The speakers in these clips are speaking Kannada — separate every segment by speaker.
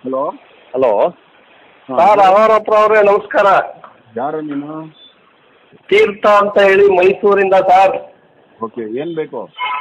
Speaker 1: ಹಲೋ
Speaker 2: ಹಲೋ
Speaker 1: ಹಾ.
Speaker 2: ಸರ್ ಅವರಪ್ಪ ಅವರೇ ನಮಸ್ಕಾರ
Speaker 1: ಯಾರು ನೀನು
Speaker 2: ತೀರ್ಥ ಅಂತ ಹೇಳಿ ಮೈಸೂರಿಂದ ಸರ್
Speaker 1: ಓಕೆ ಏನ್ ಬೇಕು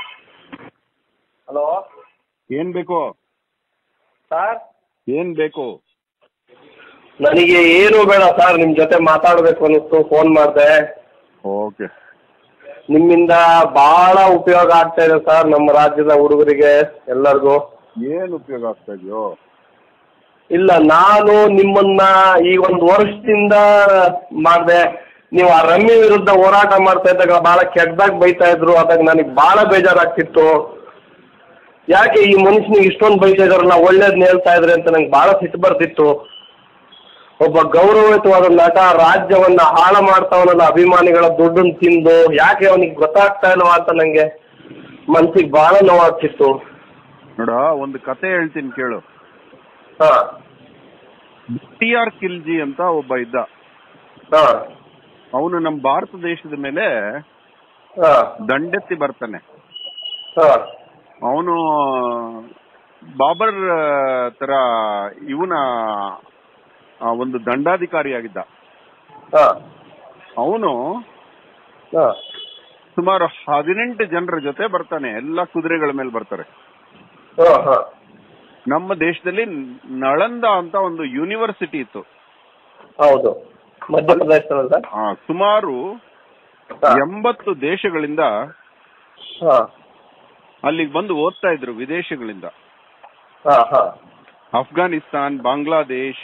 Speaker 2: ಹಲೋ
Speaker 1: ಏನ್ ಬೇಕು
Speaker 2: ಸರ್
Speaker 1: ಏನ್ ಬೇಕು
Speaker 2: ನನಗೆ ಏನು ಬೇಡ ಸರ್ ನಿಮ್ಮ ಜೊತೆ ಮಾತಾಡಬೇಕು ಅನ್ನಿಸ್ತು ಫೋನ್ ಮಾಡಿದೆ
Speaker 1: ಓಕೆ
Speaker 2: ನಿಮ್ಮಿಂದ ಬಹಳ ಉಪಯೋಗ ಆಗ್ತಾ ಇದೆ ಸರ್ ನಮ್ಮ ರಾಜ್ಯದ ಹುಡುಗರಿಗೆ ಎಲ್ಲರಿಗೂ
Speaker 1: ಏನ್ ಉಪಯೋಗ ಆಗ್ತಾ ಇದೆಯೋ
Speaker 2: ಇಲ್ಲ ನಾನು ನಿಮ್ಮನ್ನ ಈ ಒಂದು ವರ್ಷದಿಂದ ಮಾಡಿದೆ ನೀವು ಆ ರಮ್ಮಿ ವಿರುದ್ಧ ಹೋರಾಟ ಮಾಡ್ತಾ ಇದ್ದಾಗ ಬಹಳ ಕೆಟ್ಟದಾಗಿ ಬೈತಾ ಇದ್ರು ಅದಾಗ ನನಗೆ ಬಹಳ ಬೇಜಾರಾಗ್ತಿತ್ತು ಯಾಕೆ ಈ ಮನುಷ್ಯನಿಗೆ ಇಷ್ಟೊಂದು ಬೈತಾ ಇದಾರಲ್ಲ ಒಳ್ಳೇದ್ನ ಹೇಳ್ತಾ ಇದ್ರೆ ಅಂತ ನಂಗೆ ಬಹಳ ಸಿಟ್ಟು ಬರ್ತಿತ್ತು ಒಬ್ಬ ಗೌರವಯುತವಾದ ನಟ ರಾಜ್ಯವನ್ನ ಹಾಳು ಮಾಡ್ತಾವನಲ್ಲ ಅಭಿಮಾನಿಗಳ ದುಡ್ಡನ್ನು ತಿಂದು ಯಾಕೆ ಅವನಿಗೆ ಗೊತ್ತಾಗ್ತಾ ಇಲ್ವಾ ಅಂತ ನಂಗೆ ಮನ್ಸಿಗೆ ಬಹಳ ನೋವಾಗ್ತಿತ್ತು
Speaker 1: ನೋಡ ಒಂದು ಕತೆ ಹೇಳ್ತೀನಿ ಕೇಳು
Speaker 2: ಹಾ
Speaker 1: ಟಿ ಆರ್ ಕಿಲ್ಜಿ ಅಂತ ಒಬ್ಬ ಇದ್ದ
Speaker 2: ಹಾ
Speaker 1: ಅವನು ನಮ್ಮ ಭಾರತ ದೇಶದ ಮೇಲೆ
Speaker 2: ಹಾ
Speaker 1: ದಂಡೆತ್ತಿ ಬರ್ತಾನೆ
Speaker 2: ಹಾ
Speaker 1: ಅವನು ಬಾಬರ್ ಆ, ತರ ಇವನ ಆ, ಒಂದು ದಂಡಾಧಿಕಾರಿಯಾಗಿದ್ದ
Speaker 2: ಹಾ
Speaker 1: ಅವನು
Speaker 2: ಹಾ
Speaker 1: ಸುಮಾರು ಹದಿನೆಂಟು ಜನರ ಜೊತೆ ಬರ್ತಾನೆ ಎಲ್ಲ ಕುದುರೆಗಳ ಮೇಲೆ ಬರ್ತಾರೆ
Speaker 2: ಹಾ ಹಾ
Speaker 1: ನಮ್ಮ ದೇಶದಲ್ಲಿ ನಳಂದ ಅಂತ ಒಂದು ಯೂನಿವರ್ಸಿಟಿ ಇತ್ತು
Speaker 2: ಹೌದು ಮಧ್ಯಪ್ರದೇಶದಲ್ಲಿ ಸರ್
Speaker 1: ಆ, ಸುಮಾರು
Speaker 2: ಹಾ.
Speaker 1: ಎಂಬತ್ತು ದೇಶಗಳಿಂದ
Speaker 2: ಹಾ
Speaker 1: ಅಲ್ಲಿಗೆ ಬಂದು ಓದ್ತಾ ಇದ್ರು ವಿದೇಶಗಳಿಂದ
Speaker 2: ಹಾ ಹಾ
Speaker 1: ಅಫ್ಘಾನಿಸ್ತಾನ್ ಬಾಂಗ್ಲಾದೇಶ್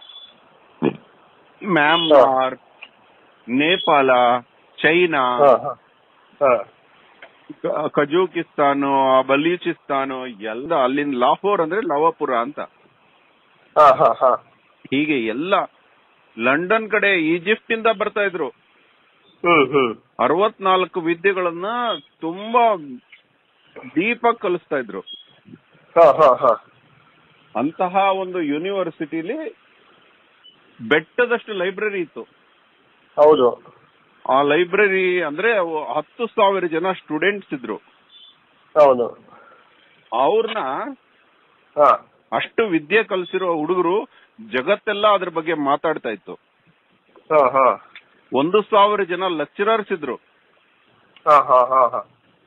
Speaker 1: ಮ್ಯಾನ್ಮಾರ್ ನೇಪಾಳ ಚೈನಾ
Speaker 2: ಹಾ ಹಾ ಹಾ
Speaker 1: ಕ- ಕಜೂಕಿಸ್ತಾನು ಬಲೂಚಿಸ್ತಾನು ಎಲ್ಲ ಅಲ್ಲಿಂದ ಲಾಹೋರ್ ಅಂದ್ರೆ ಲವಪುರ ಅಂತ
Speaker 2: ಹಾ ಹಾ ಹಾ
Speaker 1: ಹೀಗೆ ಎಲ್ಲ ಲಂಡನ್ ಕಡೆ ಈಜಿಪ್ಟ್ ಇಂದ ಬರ್ತಾ ಇದ್ರು
Speaker 2: ಹ್ಮ್ ಹ್ಮ್
Speaker 1: ಅರವತ್ನಾಲ್ಕು ವಿದ್ಯೆಗಳನ್ನ ತುಂಬಾ ದೀಪ ಕಲಿಸ್ತಾ ಇದ್ರು
Speaker 2: ಹಾ ಹಾ ಹಾ
Speaker 1: ಅಂತಹ ಒಂದು ಯೂನಿವರ್ಸಿಟಿಲಿ ಬೆಟ್ಟದಷ್ಟು ಲೈಬ್ರರಿ ಇತ್ತು
Speaker 2: ಹೌದು
Speaker 1: ಆ ಲೈಬ್ರರಿ ಅಂದ್ರೆ ಅವು ಹತ್ತು ಸಾವಿರ ಜನ ಸ್ಟೂಡೆಂಟ್ಸ್ ಇದ್ರು
Speaker 2: ಹೌದು
Speaker 1: ಅವ್ರನ್ನ
Speaker 2: ಹಾ
Speaker 1: ಅಷ್ಟು ವಿದ್ಯೆ ಕಲಿಸಿರೋ ಹುಡುಗರು ಜಗತ್ತೆಲ್ಲ ಅದ್ರ ಬಗ್ಗೆ ಮಾತಾಡ್ತಾ ಇತ್ತು
Speaker 2: ಹಾ ಹಾ
Speaker 1: ಒಂದು ಸಾವಿರ ಜನ ಲೆಕ್ಚರರ್ಸ್ ಇದ್ರು
Speaker 2: ಹಾ ಹಾ ಹಾ ಹಾ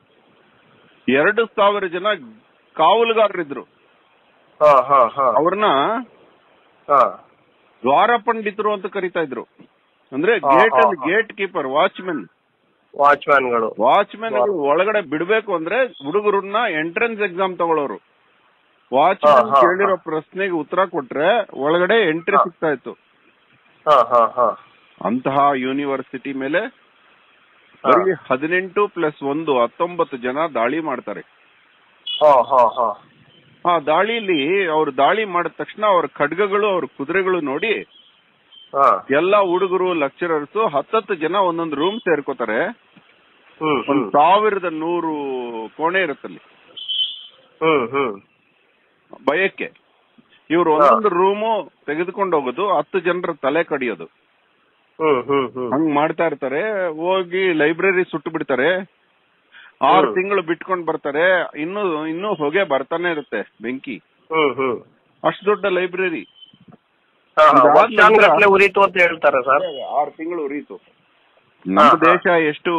Speaker 1: ಎರಡು ಸಾವಿರ ಜನ ಕಾವಲುಗಾರರಿದ್ರು
Speaker 2: ಹಾ ಹಾ ಹಾ
Speaker 1: ಅವ್ರನ್ನ
Speaker 2: ಹಾ
Speaker 1: ದ್ವಾರ ಪಂಡಿತರು ಅಂತ ಕರಿತಾ ಇದ್ರು ಅಂದ್ರೆ
Speaker 2: ಹಾ,
Speaker 1: ಗೇಟ್
Speaker 2: ಹಾ,
Speaker 1: ಅಲ್ಲಿ
Speaker 2: ಹಾ.
Speaker 1: ಗೇಟ್ ಕೀಪರ್ ವಾಚ್ಮೆನ್
Speaker 2: ವಾಚ್ಮ್ಯಾನ್ಗಳು
Speaker 1: ವಾಚ್ಮೆನ್ ಒಳಗಡೆ ಬಿಡ್ಬೇಕು ಅಂದ್ರೆ ಹುಡುಗರನ್ನ ಎಂಟ್ರೆನ್ಸ್ ಎಕ್ಸಾಮ್ ತಗೊಳ್ಳೋರು ವಾಚ್ಮೆನ್
Speaker 2: ಹಾ, ಹಾ,
Speaker 1: ಕೇಳಿರೋ ಪ್ರಶ್ನೆಗೆ ಉತ್ತರ ಕೊಟ್ರೆ ಒಳಗಡೆ ಎಂಟ್ರಿ
Speaker 2: ಹಾ.
Speaker 1: ಸಿಗ್ತಾ ಇತ್ತು
Speaker 2: ಹಾ ಹಾ ಹಾ
Speaker 1: ಅಂತಹ ಯೂನಿವರ್ಸಿಟಿ ಮೇಲೆ
Speaker 2: ಹಾ.
Speaker 1: ಬರೀ ಹದಿನೆಂಟು ಪ್ಲಸ್ ಒಂದು ಹತ್ತೊಂಬತ್ತು ಜನ ದಾಳಿ ಮಾಡ್ತಾರೆ
Speaker 2: ಹಾ ಹಾ ಹಾ
Speaker 1: ಆ ದಾಳಿಲಿ ಅವ್ರು ದಾಳಿ ಮಾಡಿದ ತಕ್ಷಣ ಅವ್ರ ಖಡ್ಗಗಳು ಅವ್ರ ಕುದುರೆಗಳು ನೋಡಿ
Speaker 2: ಹಾ
Speaker 1: ಎಲ್ಲಾ ಹುಡುಗರು ಲೆಕ್ಚರರ್ಸ್ ಹತ್ತತ್ತು ಜನ ಒಂದೊಂದು ರೂಮ್ ಸೇರ್ಕೋತಾರೆ
Speaker 2: ಹ್ಮ್
Speaker 1: ಒಂದ್
Speaker 2: ಹ್ಮ್
Speaker 1: ಸಾವಿರದ ನೂರು ಕೋಣೆ ಇರುತ್ತಲ್ಲಿ
Speaker 2: ಹ್ಮ್ ಹ್ಮ್
Speaker 1: ಭಯಕ್ಕೆ ಇವ್ರು ಒಂದೊಂದು ರೂಮು ತೆಗೆದುಕೊಂಡು ಹೋಗೋದು ಹತ್ತು ಜನರ ತಲೆ ಕಡಿಯೋದು
Speaker 2: ಹ್ಮ್ ಹ್ಮ್ ಹ್ಮ್
Speaker 1: ಹಂಗ್ ಮಾಡ್ತಾ ಇರ್ತಾರೆ ಹೋಗಿ ಲೈಬ್ರರಿ ಸುಟ್ಟು ಬಿಡ್ತಾರೆ ಆರು
Speaker 2: ಹ್ಮ್.
Speaker 1: ತಿಂಗಳು ಬಿಟ್ಕೊಂಡ್ ಬರ್ತಾರೆ ಇನ್ನು ಇನ್ನೂ ಹೊಗೆ ಬರ್ತಾನೆ ಇರುತ್ತೆ ಬೆಂಕಿ
Speaker 2: ಹ್ಮ್ ಹ್ಮ್
Speaker 1: ಅಷ್ಟು ದೊಡ್ಡ ಲೈಬ್ರರಿ
Speaker 2: ಹಾ ಹಾ
Speaker 1: ಇದಾದ
Speaker 2: ವರ್ಷಾನ್ಗಟ್ಲೆ
Speaker 1: ನಂತರ-
Speaker 2: ಉರಿತು ಅಂತ ಹೇಳ್ತಾರೆ ಸರ್
Speaker 1: ಆರು ತಿಂಗಳು ಉರಿಯಿತು ನಮ್ಮ
Speaker 2: ಹಾ, ಹಾ.
Speaker 1: ದೇಶ ಎಷ್ಟು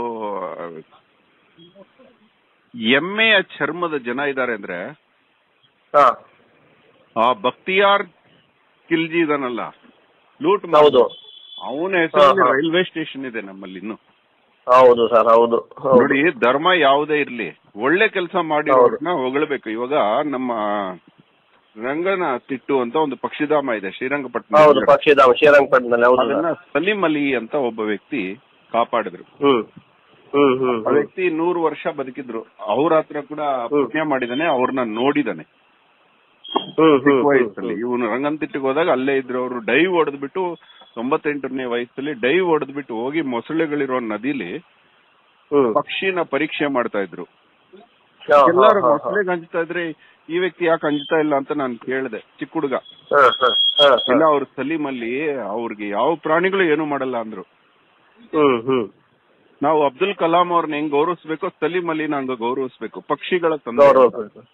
Speaker 1: ಎಮ್ಮೆಯ ಚರ್ಮದ ಜನ ಇದ್ದಾರೆ ಅಂದ್ರೆ
Speaker 2: ಹಾ
Speaker 1: ಆ ಬಕ್ತಿಯಾರ್ ಕಿಲ್ಜಿ ಇದಾನಲ್ಲ ಲೂಟ್
Speaker 2: ಹೌದು
Speaker 1: ಅವನ ಹೆಸರಲ್ಲಿ
Speaker 2: ಹಾ, ಹಾ.
Speaker 1: ರೈಲ್ವೆ ಸ್ಟೇಷನ್ ಇದೆ ನಮ್ಮಲ್ಲಿ ಇನ್ನು
Speaker 2: ಹೌದು ಸರ್ ಹೌದು ಹೌದು.
Speaker 1: ನೋಡಿ ಧರ್ಮ ಯಾವುದೇ ಇರ್ಲಿ ಒಳ್ಳೆ ಕೆಲಸ ಮಾಡಿರೋರ್ನ ಹೊಗಳಬೇಕು ಇವಾಗ ನಮ್ಮ ರಂಗನ ತಿಟ್ಟು ಅಂತ ಒಂದು ಪಕ್ಷಿಧಾಮ ಇದೆ ಶ್ರೀರಂಗಪಟ್ಟಣ
Speaker 2: ಹೌದು ಪಕ್ಷಿಧಾಮ ಶ್ರೀರಂಗಪಟ್ಟಣದಲ್ಲಿ ಹೌದು
Speaker 1: ಅದನ್ನ
Speaker 2: ಸರ್
Speaker 1: ಸಲೀಂ ಅಲಿ ಅಂತ ಒಬ್ಬ ವ್ಯಕ್ತಿ ಕಾಪಾಡಿದ್ರು
Speaker 2: ಹ್ಮ್ ಹ್ಮ್ ಹ್ಮ್
Speaker 1: ಆ ವ್ಯಕ್ತಿ ನೂರು ವರ್ಷ ಬದುಕಿದ್ರು ಅವ್ರ ಹತ್ರ ಕೂಡ ಪುಣ್ಯ ಮಾಡಿದಾನೆ ಅವ್ರನ್ನ ನೋಡಿದಾನೆ
Speaker 2: ಹ್ಮ್
Speaker 1: ಚಿಕ್ಕ
Speaker 2: ಹ್ಮ್
Speaker 1: ವಯಸ್ಸಲ್ಲಿ ಇವನು ರಂಗನತಿಟ್ಟಿಗೆ ಹೋದಾಗ ಅಲ್ಲೇ ಇದ್ರು ಅವರು ಡೈವ್ ಹೊಡೆದ್ಬಿಟ್ಟು ತೊಂಬತ್ತೆಂಟನೇ ವಯಸ್ಸಲ್ಲಿ ಡೈವ್ ಹೊಡೆದ್ಬಿಟ್ಟು ಹೋಗಿ ಮೊಸಳೆಗಳಿರೋ ನದಿಲಿ
Speaker 2: ಹ್ಮ್
Speaker 1: ಪಕ್ಷಿನ ಪರೀಕ್ಷೆ ಮಾಡ್ತಾ ಇದ್ರು
Speaker 2: ಹಾ, ಹಾ,
Speaker 1: ಎಲ್ಲರೂ
Speaker 2: ಹಾ, ಹಾ.
Speaker 1: ಮೊಸಳೆಗೆ ಅಂಜ್ತಾ ಇದ್ರೆ ಈ ವ್ಯಕ್ತಿ ಯಾಕೆ ಅಂಜ್ತಾ ಇಲ್ಲ ಅಂತ ನಾನು ಕೇಳಿದೆ ಚಿಕ್ಕ ಹುಡುಗ
Speaker 2: ಹಾ, ಹಾ, ಹಾ, ಹಾ.
Speaker 1: ಇಲ್ಲ ಅವ್ರ ಸಲೀಂ ಅಲ್ಲಿ ಅವ್ರಿಗೆ ಯಾವ ಪ್ರಾಣಿಗಳು ಏನು ಮಾಡಲ್ಲ ಅಂದ್ರು
Speaker 2: ಹ್ಮ್ ಹ್ಮ್
Speaker 1: ನಾವು ಅಬ್ದುಲ್ ಕಲಾಂ ಅವ್ರನ್ನ ಹೆಂಗ್ ಗೌರವಿಸ್ಬೇಕೋ ಸಲೀಂ ಅಲಿನ ಹಂಗ ಗೌರವಿಸ್ಬೇಕು ಪಕ್ಷಿಗಳ ತಂದೆ
Speaker 2: ಗೌರವ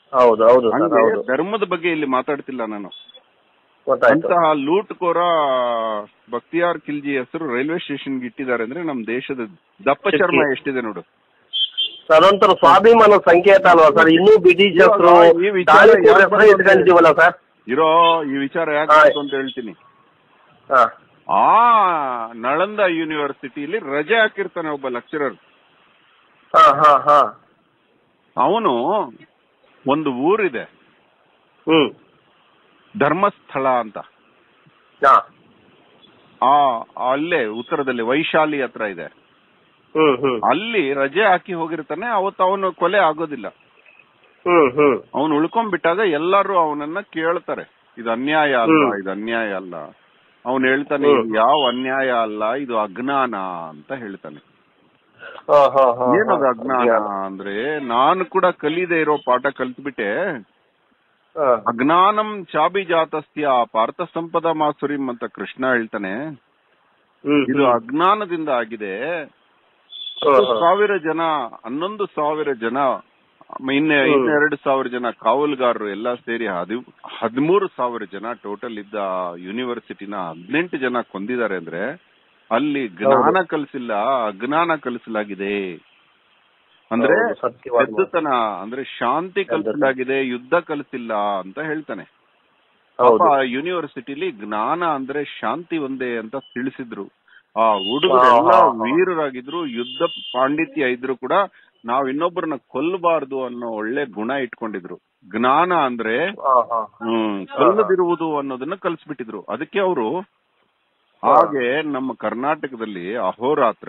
Speaker 2: ಹೌದು ಹೌದು ಸರ್
Speaker 1: ಹಂಗೆ
Speaker 2: ಹೌದು
Speaker 1: ಧರ್ಮದ ಬಗ್ಗೆ ಇಲ್ಲಿ ಮಾತಾಡ್ತಿಲ್ಲ ನಾನು
Speaker 2: ಗೊತ್ತಾಯ್ತು
Speaker 1: ಅಂತಹ ಲೂಟ್ಕೋರ ಬಕ್ತಿಯಾರ್ ಖಿಲ್ಜಿ ಹೆಸರು ರೈಲ್ವೆ ಸ್ಟೇಷನ್ ಇಟ್ಟಿದ್ದಾರೆ ಅಂದ್ರೆ ನಮ್ ದೇಶದ ದಪ್ಪ ಚರ್ಮ ಎಷ್ಟಿದೆ ನೋಡು
Speaker 2: ಸರ್ ಅದೊಂಥರ ಸ್ವಾಭಿಮಾನ ಸಂಕೇತ ಅಲ್ವಾ ಸರ್ ಇನ್ನೂ ಬ್ರಿಟಿಷರು
Speaker 1: ಇವಾಗ ಈ ವಿಚಾರ
Speaker 2: ತಾಲೂಕು
Speaker 1: ಯಾಕೆ
Speaker 2: ಹೆಸರು ಇಟ್ಕೊಂತೀವಲ್ಲ ಸರ್
Speaker 1: ಇರೋ ಈ ವಿಚಾರ ಯಾಕೆ
Speaker 2: ಹಾ.
Speaker 1: ಬೇಕು ಅಂತ ಹೇಳ್ತೀನಿ
Speaker 2: ಹಾ
Speaker 1: ಆ ನಳಂದ ಯೂನಿವರ್ಸಿಟಿಲಿ ರಜೆ ಹಾಕಿರ್ತಾನೆ ಒಬ್ಬ ಲೆಕ್ಚರರ್
Speaker 2: ಹಾ ಹಾ ಹಾ
Speaker 1: ಅವನು ಒಂದು ಊರಿದೆ
Speaker 2: ಹ್ಮ್
Speaker 1: ಧರ್ಮಸ್ಥಳ ಅಂತ
Speaker 2: ಹಾ
Speaker 1: ಆ ಅಲ್ಲೇ ಉತ್ತರದಲ್ಲಿ ವೈಶಾಲಿ ಹತ್ರ ಇದೆ
Speaker 2: ಹ್ಮ್ ಹ್ಮ್
Speaker 1: ಅಲ್ಲಿ ರಜೆ ಹಾಕಿ ಹೋಗಿರ್ತಾನೆ ಅವತ್ತು ಅವನು ಕೊಲೆ ಆಗೋದಿಲ್ಲ
Speaker 2: ಹ್ಮ್ ಹ್ಮ್
Speaker 1: ಅವನು ಉಳ್ಕೊಂಡ್ಬಿಟ್ಟಾಗ ಎಲ್ಲರೂ ಅವನನ್ನ ಕೇಳ್ತಾರೆ ಇದು ಅನ್ಯಾಯ ಅಲ್ಲ
Speaker 2: ಹ್ಮ್.
Speaker 1: ಇದು ಅನ್ಯಾಯ ಅಲ್ಲ ಅವನು ಹೇಳ್ತಾನೆ
Speaker 2: ಹ್ಮ್.
Speaker 1: ಇದು ಯಾವ ಅನ್ಯಾಯ ಅಲ್ಲ ಇದು ಅಜ್ಞಾನ ಅಂತ ಹೇಳ್ತಾನೆ
Speaker 2: ಹಾ ಹಾ ಹಾ
Speaker 1: ಏನದು ಅಜ್ಞಾನ ಅಂದ್ರೆ ನಾನು ಕೂಡ ಕಲಿದೆ ಇರೋ ಪಾಠ ಕಲ್ತ್ಬಿಟ್ಟೆ
Speaker 2: ಹಾ
Speaker 1: ಅಜ್ಞಾನಂ ಚಾಬಿ ಜಾತಸ್ತ್ಯ ಪಾರ್ಥ ಸಂಪದ ಮಾಸುರಿಂ ಅಂತ ಕೃಷ್ಣ ಹೇಳ್ತಾನೆ
Speaker 2: ಹ್ಮ್
Speaker 1: ಇದು ಅಜ್ಞಾನದಿಂದ ಆಗಿದೆ
Speaker 2: ಹಾ,
Speaker 1: ಹತ್ತು
Speaker 2: ಹಾ.
Speaker 1: ಸಾವಿರ ಜನ ಹನ್ನೊಂದು ಸಾವಿರ ಜನ ಇನ್ನ
Speaker 2: ಹ್ಮ್.
Speaker 1: ಇನ್ನೆರಡು ಸಾವಿರ ಜನ ಕಾವಲುಗಾರರು ಎಲ್ಲ ಸೇರಿ ಹದಿ ಹದಿಮೂರು ಸಾವಿರ ಜನ ಟೋಟಲ್ ಇದ್ದ ಯೂನಿವರ್ಸಿಟಿನ ಹದಿನೆಂಟು ಜನ ಕೊಂದಿದ್ದಾರೆ ಅಂದ್ರೆ ಅಲ್ಲಿ ಜ್ಞಾನ ಕಲಿಸಿಲ್ಲ ಅಜ್ಞಾನ ಕಲಿಸಲಾಗಿದೆ ಅಂದ್ರೆ
Speaker 2: ಹೌದು, ಸತ್ಯವಾದ ಮಾತು.
Speaker 1: ಎದ್ದುತನ ಅಂದ್ರೆ ಶಾಂತಿ ಕಲಿಸಲಾಗಿದೆ ಯುದ್ಧ ಕಲಿಸಿಲ್ಲ ಅಂತ ಹೇಳ್ತಾನೆ
Speaker 2: ಹೌದು
Speaker 1: ಪಾಪ ಯೂನಿವರ್ಸಿಟಿಲಿ ಜ್ಞಾನ ಅಂದ್ರೆ ಶಾಂತಿ ಒಂದೇ ಅಂತ ತಿಳಿಸಿದ್ರು ಆ ಹುಡುಗರೆಲ್ಲ
Speaker 2: ಹಾ, ಹಾ, ಹಾ.
Speaker 1: ವೀರರಾಗಿದ್ರು ಯುದ್ಧ ಪಾಂಡಿತ್ಯ ಇದ್ರು ಕೂಡ ನಾವ್ ಇನ್ನೊಬ್ಬರನ್ನ ಕೊಲ್ಲಬಾರ್ದು ಅನ್ನೋ ಒಳ್ಳೆ ಗುಣ ಇಟ್ಕೊಂಡಿದ್ರು ಜ್ಞಾನ ಅಂದ್ರೆ
Speaker 2: ಹಾ ಹಾ
Speaker 1: ಹ್ಮ್ ಕೊಲ್ಲದಿರುವುದು ಅನ್ನೋದನ್ನ ಕಲಿಸ್ಬಿಟ್ಟಿದ್ರು ಅದಕ್ಕೆ ಅವರು ಹಾಗೆ ನಮ್ಮ ಕರ್ನಾಟಕದಲ್ಲಿ ಅಹೋರಾತ್ರ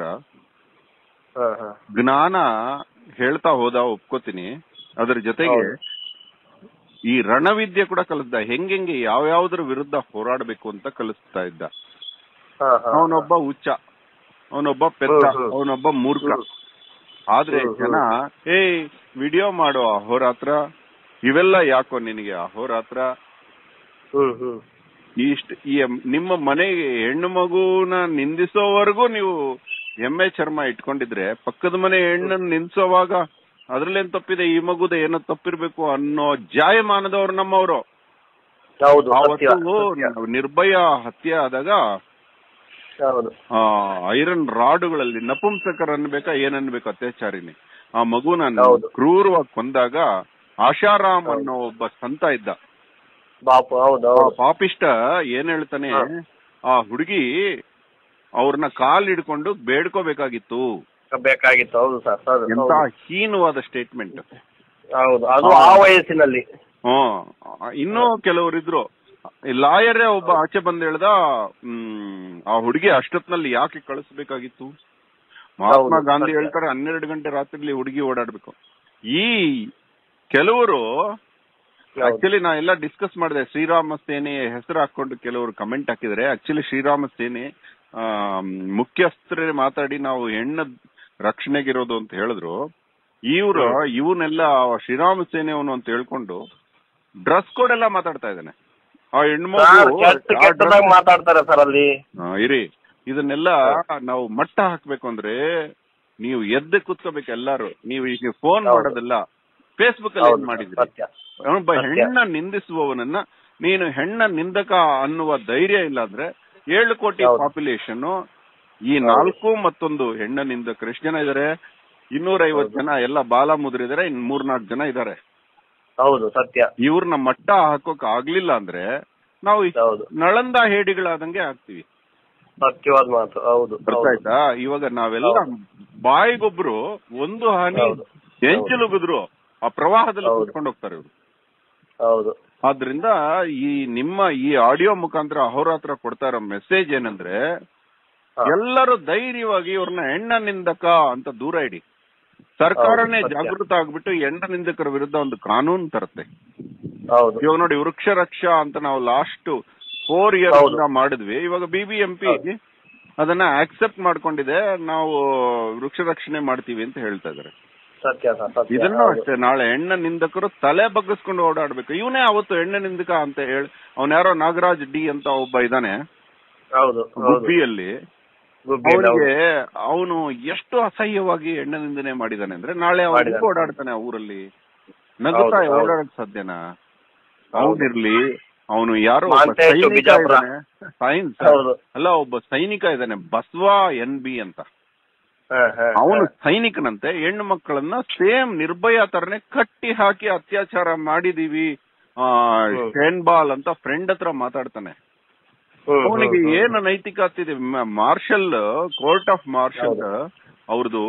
Speaker 2: ಹಾ ಹಾ
Speaker 1: ಜ್ಞಾನ ಹೇಳ್ತಾ ಹೋದ ಒಪ್ಕೋತೀನಿ ಅದ್ರ ಜೊತೆಗೆ
Speaker 2: ಹೌದು.
Speaker 1: ಈ ರಣವಿದ್ಯೆ ಕೂಡ ಕಲಿಸ್ದ ಹೆಂಗೆಂಗೆ ಯಾವ್ಯಾವ್ದ್ರ ವಿರುದ್ಧ ಹೋರಾಡಬೇಕು ಅಂತ ಕಲಿಸ್ತಾ ಇದ್ದ
Speaker 2: ಹಾ ಹಾ
Speaker 1: ಅವನೊಬ್ಬ ಹುಚ್ಚ ಅವನೊಬ್ಬ ಪೆತ್ತ
Speaker 2: ಹ್ಮ್, ಹ್ಮ್.
Speaker 1: ಅವನೊಬ್ಬ ಮೂರ್ಖ
Speaker 2: ಹ್ಮ್.
Speaker 1: ಆದ್ರೆ
Speaker 2: ಹ್ಮ್, ಹ್ಮ್.
Speaker 1: ಜನ ಏಯ್ ವಿಡಿಯೋ ಮಾಡೋ ಅಹೋರಾತ್ರ ಇವೆಲ್ಲ ಯಾಕೋ ನಿನಗೆ ಅಹೋರಾತ್ರ
Speaker 2: ಹ್ಮ್ ಹ್ಮ್
Speaker 1: ಇಷ್ಟ ಈ ನಿಮ್ಮ ಮನೆಗೆ ಹೆಣ್ಣು ಮಗುನ ನಿಂದಿಸೋವರೆಗೂ ನೀವು ಎಮ್ಮೆ ಚರ್ಮ ಇಟ್ಕೊಂಡಿದ್ರೆ ಪಕ್ಕದ ಮನೆ ಹೆಣ್ಣನ್ನು ನಿಂದಿಸೋವಾಗ ಅದ್ರಲ್ಲೇನ್ ತಪ್ಪಿದೆ ಈ ಮಗುದ ಏನೋ ತಪ್ಪಿರ್ಬೇಕು ಅನ್ನೋ ಜಾಯಮಾನದವ್ರು ನಮ್ಮವರು
Speaker 2: ಹೌದು ಸತ್ಯ
Speaker 1: ಅವತ್ತು
Speaker 2: ಸತ್ಯ.
Speaker 1: ನಿರ್ಭಯ ಹತ್ಯೆ ಆದಾಗ
Speaker 2: ಹೌದು
Speaker 1: ಆ ಐರನ್ ರಾಡುಗಳಲ್ಲಿ ನಪುಂಸಕರ್ ಅನ್ಬೇಕಾ ಏನ್ ಅನ್ಬೇಕು ಅತ್ಯಾಚಾರಿನಿ ಆ ಮಗುನ
Speaker 2: ಹೌದು.
Speaker 1: ಕ್ರೂರವಾಗಿ ಕೊಂದಾಗ ಆಶಾರಾಮ್ ಅನ್ನೋ ಒಬ್ಬ ಸಂತ ಇದ್ದ
Speaker 2: ಬಾಪು ಹೌದು
Speaker 1: ಆ
Speaker 2: ಹೌದು
Speaker 1: ಪಾಪಿಷ್ಟ ಏನ್ ಹೇಳ್ತಾನೆ
Speaker 2: ಹಾ.
Speaker 1: ಆ ಹುಡುಗಿ ಅವ್ರನ್ನ ಕಾಲ್ ಹಿಡ್ಕೊಂಡು ಬೇಡ್ಕೋಬೇಕಾಗಿತ್ತು
Speaker 2: ಬೇಕಾಗಿತ್ತು ಹೌದು ಸರ್ ಹೌದು
Speaker 1: ಎಂತ
Speaker 2: ಹೌದು.
Speaker 1: ಹೀನವಾದ ಸ್ಟೇಟ್ಮೆಂಟ್
Speaker 2: ಹೌದು ಅದು ಆ ವಯಸ್ಸಿನಲ್ಲಿ
Speaker 1: ಹ್ಮ್ ಇನ್ನೂ ಕೆಲವರಿದ್ರು ಲಾಯರೇ ಒಬ್ಬ ಆಚೆ ಬಂದ್ ಹೇಳ್ದ ಹ್ಮ್ ಆ ಹುಡುಗಿ ಅಷ್ಟೊತ್ನಲ್ಲಿ ಯಾಕೆ ಕಳಿಸ್ಬೇಕಾಗಿತ್ತು ಮಹಾತ್ಮ
Speaker 2: ಹೌದು,
Speaker 1: ಗಾಂಧಿ
Speaker 2: ಸತ್ಯ.
Speaker 1: ಹೇಳ್ತಾರೆ ಹನ್ನೆರಡು ಗಂಟೆ ರಾತ್ರಿಲಿ ಹುಡುಗಿ ಓಡಾಡ್ಬೇಕು ಈ ಕೆಲವರು
Speaker 2: ಹೌದು.
Speaker 1: ಆಕ್ಚುಲಿ ನಾ ಎಲ್ಲ ಡಿಸ್ಕಸ್ ಮಾಡಿದೆ ಶ್ರೀರಾಮ ಸೇನೆ ಹೆಸರು ಹಾಕೊಂಡು ಕೆಲವರು ಕಮೆಂಟ್ ಹಾಕಿದ್ದಾರೆ ಆಕ್ಚುಲಿ ಶ್ರೀರಾಮ ಸೇನೆ ಆ, ಮುಖ್ಯಸ್ಥರೇ ಮಾತಾಡಿ ನಾವು ಹೆಣ್ಣ ರಕ್ಷಣೆಗಿರೋದು ಅಂತ ಹೇಳಿದ್ರು ಇವ್ರು ಇವನ್ನೆಲ್ಲ ಶ್ರೀರಾಮ ಸೇನೆಯವನು ಅಂತ ಹೇಳ್ಕೊಂಡು ಡ್ರೆಸ್ ಕೋಡ್ ಎಲ್ಲ ಮಾತಾಡ್ತಾ ಇದ್ದಾನೆ ಆ
Speaker 2: ಸರ್,
Speaker 1: ಹೆಣ್ಮಗು
Speaker 2: ಕೆಟ್ಟ
Speaker 1: ಆ
Speaker 2: ಕೆಟ್ಟದಾಗ
Speaker 1: dress-
Speaker 2: ಮಾತಾಡ್ತಾರೆ ಸರ್ ಅಲ್ಲಿ
Speaker 1: ಆ, ಇರಿ ಇದನ್ನೆಲ್ಲ ನಾವು ಮಟ್ಟ ಹಾಕ್ಬೇಕು ಅಂದ್ರೆ ನೀವು ಎದ್ದು ಕುತ್ಕೋಬೇಕು ಎಲ್ಲಾರು ನೀವು ಈಗ ಫೋನ್
Speaker 2: ಹೌದು.
Speaker 1: ಮಾಡೋದಿಲ್ಲ ಫೇಸ್ಬುಕ್ ಅಲ್ಲಿ
Speaker 2: ಹೌದು
Speaker 1: ಏನ್
Speaker 2: ಸರ್,
Speaker 1: ಮಾಡಿದ್ರಿ
Speaker 2: ಸತ್ಯ
Speaker 1: ಒಬ್ಬ
Speaker 2: ಸತ್ಯ.
Speaker 1: ಹೆಣ್ಣ ನಿಂದಿಸುವವನನ್ನ ನೀನು ಹೆಣ್ಣ ನಿಂದಕ ಅನ್ನುವ ಧೈರ್ಯ ಇಲ್ಲ ಅಂದ್ರೆ ಏಳು ಕೋಟಿ
Speaker 2: ಹೌದು.
Speaker 1: ಪಾಪ್ಯುಲೇಷನ್ ಈ ನಾಲ್ಕು ಮತ್ತೊಂದು ಹೆಣ್ಣ ನಿಂದಕರು ಎಷ್ಟು ಜನ ಇದಾರೆ ಇನ್ನೂರ ಐವತ್ತು ಜನ ಎಲ್ಲ ಬಾಲ ಮುದ್ರಿದಾರೆ ಇನ್ ಮೂರ್ನಾಲ್ಕು ಜನ ಇದಾರೆ
Speaker 2: ಹೌದು ಸತ್ಯ
Speaker 1: ಇವ್ರನ್ನ ಮಟ್ಟ ಹಾಕೋಕ್ ಆಗ್ಲಿಲ್ಲ ಅಂದ್ರೆ ನಾವು ಈ
Speaker 2: ಹೌದು
Speaker 1: ನಳಂದ ಹೇಡಿಗಳಾದಂಗೆ ಆಗ್ತೀವಿ
Speaker 2: ಸತ್ಯವಾದ ಮಾತು ಹೌದು
Speaker 1: ಅರ್ಥ
Speaker 2: ಹೌದು.
Speaker 1: ಆಯ್ತಾ ಇವಾಗ ನಾವೆಲ್ಲ ಬಾಯಿಗೊಬ್ರು ಒಂದು ಹನಿ
Speaker 2: ಹೌದು.
Speaker 1: ಎಂಚಲುಗಿದ್ರು ಆ ಪ್ರವಾಹದಲ್ಲಿ
Speaker 2: ಹೌದು.
Speaker 1: ಕುತ್ಕೊಂಡು ಹೋಗ್ತಾರೆ ಇವ್ರು
Speaker 2: ಹೌದು
Speaker 1: ಆದ್ರಿಂದ ಈ ನಿಮ್ಮ ಈ ಆಡಿಯೋ ಮುಖಾಂತರ ಅಹೋರಾತ್ರ ಕೊಡ್ತಾ ಇರೋ ಮೆಸೇಜ್ ಏನಂದ್ರೆ
Speaker 2: ಹಾ.
Speaker 1: ಎಲ್ಲರೂ ಧೈರ್ಯವಾಗಿ ಇವ್ರನ್ನ ಹೆಣ್ಣ ನಿಂದಕ ಅಂತ ದೂರ ಇಡಿ ಸರ್ಕಾರನೇ
Speaker 2: ಹೌದು, ಸತ್ಯ.
Speaker 1: ಜಾಗೃತ ಆಗ್ಬಿಟ್ಟು ಹೆಣ್ಣ ನಿಂದಕರ ವಿರುದ್ಧ ಒಂದು ಕಾನೂನು ತರುತ್ತೆ
Speaker 2: ಹೌದು
Speaker 1: ಇವಾಗ ನೋಡಿ ವೃಕ್ಷ ರಕ್ಷಾ ಅಂತ ನಾವು ಲಾಸ್ಟ್ ಫೋರ್ ಇಯರ್ಸ್
Speaker 2: ಹೌದು.
Speaker 1: ಮಾಡಿದ್ವಿ ಇವಾಗ ಬಿಬಿಎಂಪಿ ಅದನ್ನ ಆಕ್ಸೆಪ್ಟ್ ಮಾಡ್ಕೊಂಡಿದೆ ನಾವು ವೃಕ್ಷ ರಕ್ಷಣೆ ಮಾಡ್ತೀವಿ ಅಂತ ಹೇಳ್ತಾ ಇದಾರೆ
Speaker 2: ಸತ್ಯ ಸರ್ ಸತ್ಯ
Speaker 1: ಇದನ್ನು
Speaker 2: ಹೌದು.
Speaker 1: ಅಷ್ಟೇ ನಾಳೆ ಹೆಣ್ಣ ನಿಂದಕರು ತಲೆ ಬಗ್ಗಿಸ್ಕೊಂಡು ಓಡಾಡ್ಬೇಕು ಇವನೇ ಅವತ್ತು ಹೆಣ್ಣ ನಿಂದಕ ಅಂತ ಹೇಳಿ ಅವನ್ ಯಾರೋ ನಾಗರಾಜ್ ಡಿ ಅಂತ ಒಬ್ಬ ಇದ್ದಾನೆ
Speaker 2: ಹೌದು ಹೌದು
Speaker 1: ಗುಬ್ಬಿಯಲ್ಲಿ
Speaker 2: ಗುಬ್ಬಿ ಹೌದು.
Speaker 1: ಅವನಿಗೆ ಅವನು ಎಷ್ಟು ಅಸಹ್ಯವಾಗಿ ಹೆಣ್ಣ ನಿಂದನೆ ಮಾಡಿದಾನೆ ಅಂದ್ರೆ ನಾಳೆ ಅವನು
Speaker 2: ಮಾಡಿದಾನೆ.
Speaker 1: ಓಡಾಡ್ತಾನೆ ಆ ಊರಲ್ಲಿ ನಗುತ್ತಾ
Speaker 2: ಹೌದು, ಹೌದು.
Speaker 1: ಓಡಾಡಕ್ ಸಾಧ್ಯನಾ
Speaker 2: ಹೌದು.
Speaker 1: ಅವನಿರ್ಲಿ ಅವನು ಯಾರೋ ಒಬ್ಬ
Speaker 2: ಮಾಂತೇಶು
Speaker 1: ಸೈನಿಕ
Speaker 2: ಬಿಜಾಪುರ.
Speaker 1: ಇದ್ದಾನೆ. ಸೈನ್ಸ್
Speaker 2: ಹೌದು
Speaker 1: ಅಲ್ಲ ಒಬ್ಬ ಸೈನಿಕ ಇದ್ದಾನೆ ಬಸವ ಎನ್ ಬಿ ಅಂತ
Speaker 2: ಹಾ, ಹಾ,
Speaker 1: ಅವನು
Speaker 2: ಹಾ.
Speaker 1: ಸೈನಿಕನಂತೆ ಹೆಣ್ಣು ಮಕ್ಕಳನ್ನ ಸೇಮ್ ನಿರ್ಭಯ ತರನೇ ಕಟ್ಟಿ ಹಾಕಿ ಅತ್ಯಾಚಾರ ಮಾಡಿದೀವಿ ಆ
Speaker 2: ಹ್ಮ್.
Speaker 1: ಶೇನ್ಬಾಲ್ ಅಂತ ಫ್ರೆಂಡ್ ಹತ್ರ ಮಾತಾಡ್ತಾನೆ
Speaker 2: ಹ್ಮ್,
Speaker 1: ಅವನಿಗೆ
Speaker 2: ಹ್ಮ್, ಹ್ಮ್.
Speaker 1: ಏನು ನೈತಿಕತೆ ಇದೆ ಮಾರ್ಷಲ್ ಕೋರ್ಟ್ ಆಫ್ ಮಾರ್ಷಲ್ ಅವ್ರದ್ದು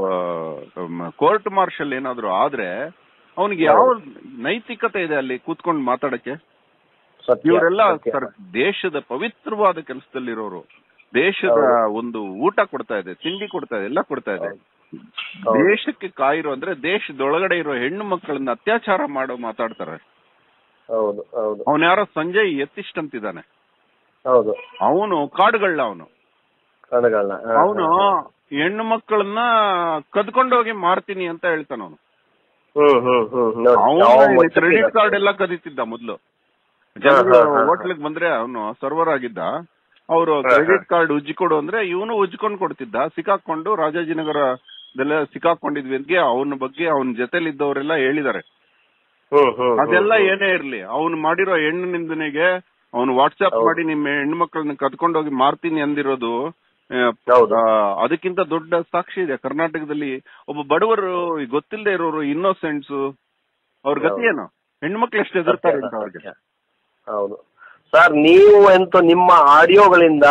Speaker 1: ಕೋರ್ಟ್ ಮಾರ್ಷಲ್ ಏನಾದ್ರು ಆದ್ರೆ ಅವನಿಗೆ ಯಾವ ನೈತಿಕತೆ ಇದೆ ಅಲ್ಲಿ ಕೂತ್ಕೊಂಡು ಮಾತಾಡಕ್ಕೆ
Speaker 2: ಸತ್ಯ,
Speaker 1: ಇವರೆಲ್ಲ
Speaker 2: ಸತ್ಯ.
Speaker 1: ಸರ್ ದೇಶದ ಪವಿತ್ರವಾದ ಕೆಲಸದಲ್ಲಿರೋರು ದೇಶದ ಒಂದು ಊಟ ಕೊಡ್ತಾ ಇದೆ ತಿಂಡಿ ಕೊಡ್ತಾ ಇದೆ ಎಲ್ಲ ಕೊಡ್ತಾ ಇದೆ
Speaker 2: ಹೌದು.
Speaker 1: ದೇಶಕ್ಕೆ ಕಾಯಿರೋ ಅಂದ್ರೆ ದೇಶದೊಳಗಡೆ ಇರೋ ಹೆಣ್ಣು ಮಕ್ಕಳನ್ನ ಅತ್ಯಾಚಾರ ಮಾಡೋ ಮಾತಾಡ್ತಾರೆ
Speaker 2: ಹೌದು ಹೌದು
Speaker 1: ಅವನ್ ಯಾರೋ ಸಂಜಯ್ ಯತಿಷ್ಠ್ ಅಂತಿದ್ದಾನೆ
Speaker 2: ಹೌದು
Speaker 1: ಅವನು ಕಾಡುಗಳ್ಳ ಅವನು
Speaker 2: ಕಣಗಳನ್ನ
Speaker 1: ಅವನು ಹೆಣ್ಣು ಮಕ್ಕಳನ್ನ ಕದ್ಕೊಂಡೋಗಿ ಮಾರ್ತೀನಿ ಅಂತ ಹೇಳ್ತಾನ ಅವನು
Speaker 2: ಹ್ಮ್ ಹ್ಮ್ ಹ್ಮ್ ನೋಡಿ, ಯಾವ
Speaker 1: ಅವನು
Speaker 2: ಮಟ್ಟಕ್ಕೆ
Speaker 1: ಕ್ರೆಡಿಟ್
Speaker 2: ಇದೆ.
Speaker 1: ಕಾರ್ಡ್ ಎಲ್ಲ ಕದೀತಿದ್ದ ಮೊದ್ಲು
Speaker 2: ಹಾ,
Speaker 1: ಜನರು
Speaker 2: ಹಾ, ಹಾ.
Speaker 1: ಹೋಟ್ಲಿಗೆ ಬಂದ್ರೆ ಅವನು ಸರ್ವರ್ ಆಗಿದ್ದ ಅವರು
Speaker 2: ಹಾ, ಹಾ.
Speaker 1: ಕ್ರೆಡಿಟ್ ಕಾರ್ಡ್ ಉಜ್ಜಿಕೊಡು ಅಂದ್ರೆ ಇವನು ಉಜ್ಕೊಂಡು ಕೊಡ್ತಿದ್ದ ಸಿಕ್ಕಾಕೊಂಡು ರಾಜಾಜಿನಗರದೆಲ್ಲ ಸಿಕ್ಕಾಕೊಂಡಿದ್ವಿ ಅಂತ ಅವನ ಬಗ್ಗೆ ಅವನ ಜೊತೆಲಿದ್ದವರೆಲ್ಲ ಹೇಳಿದ್ದಾರೆ
Speaker 2: ಹ್ಮ್ ಹ್ಮ್ ಹ್ಮ್,
Speaker 1: ಅದೆಲ್ಲ
Speaker 2: ಹ್ಮ್.
Speaker 1: ಏನೇ ಇರ್ಲಿ ಅವನು ಮಾಡಿರೋ ಹೆಣ್ಣು ನಿಂದನೆಗೆ ಅವನು ವಾಟ್ಸ್ಆಪ್
Speaker 2: ಹೌದು.
Speaker 1: ಮಾಡಿ ನಿಮ್ಮ ಹೆಣ್ಮಕ್ಳನ್ನ ಕದ್ಕೊಂಡೋಗಿ ಮಾರ್ತೀನಿ ಅಂದಿರೋದು ಆ,
Speaker 2: ಹೌದು.
Speaker 1: ಆ, ಅದಕ್ಕಿಂತ ದೊಡ್ಡ ಸಾಕ್ಷಿ ಇದೆ ಕರ್ನಾಟಕದಲ್ಲಿ ಒಬ್ಬ ಬಡವರು ಗೊತ್ತಿಲ್ಲದೆ ಇರೋರು ಇನ್ನೋಸೆಂಟ್ಸ್ ಅವ್ರ ಗತಿ
Speaker 2: ಹೌದು.
Speaker 1: ಏನು ಹೆಣ್ಮಕ್ಳು ಎಷ್ಟು ಹೆದರ್ತಾರೆ ಅಂತ ಅವ್ರಿಗೆ
Speaker 2: ಹೌದು ಸರ್ ನೀವು ಎಂತ ನಿಮ್ಮ ಆಡಿಯೋಗಳಿಂದ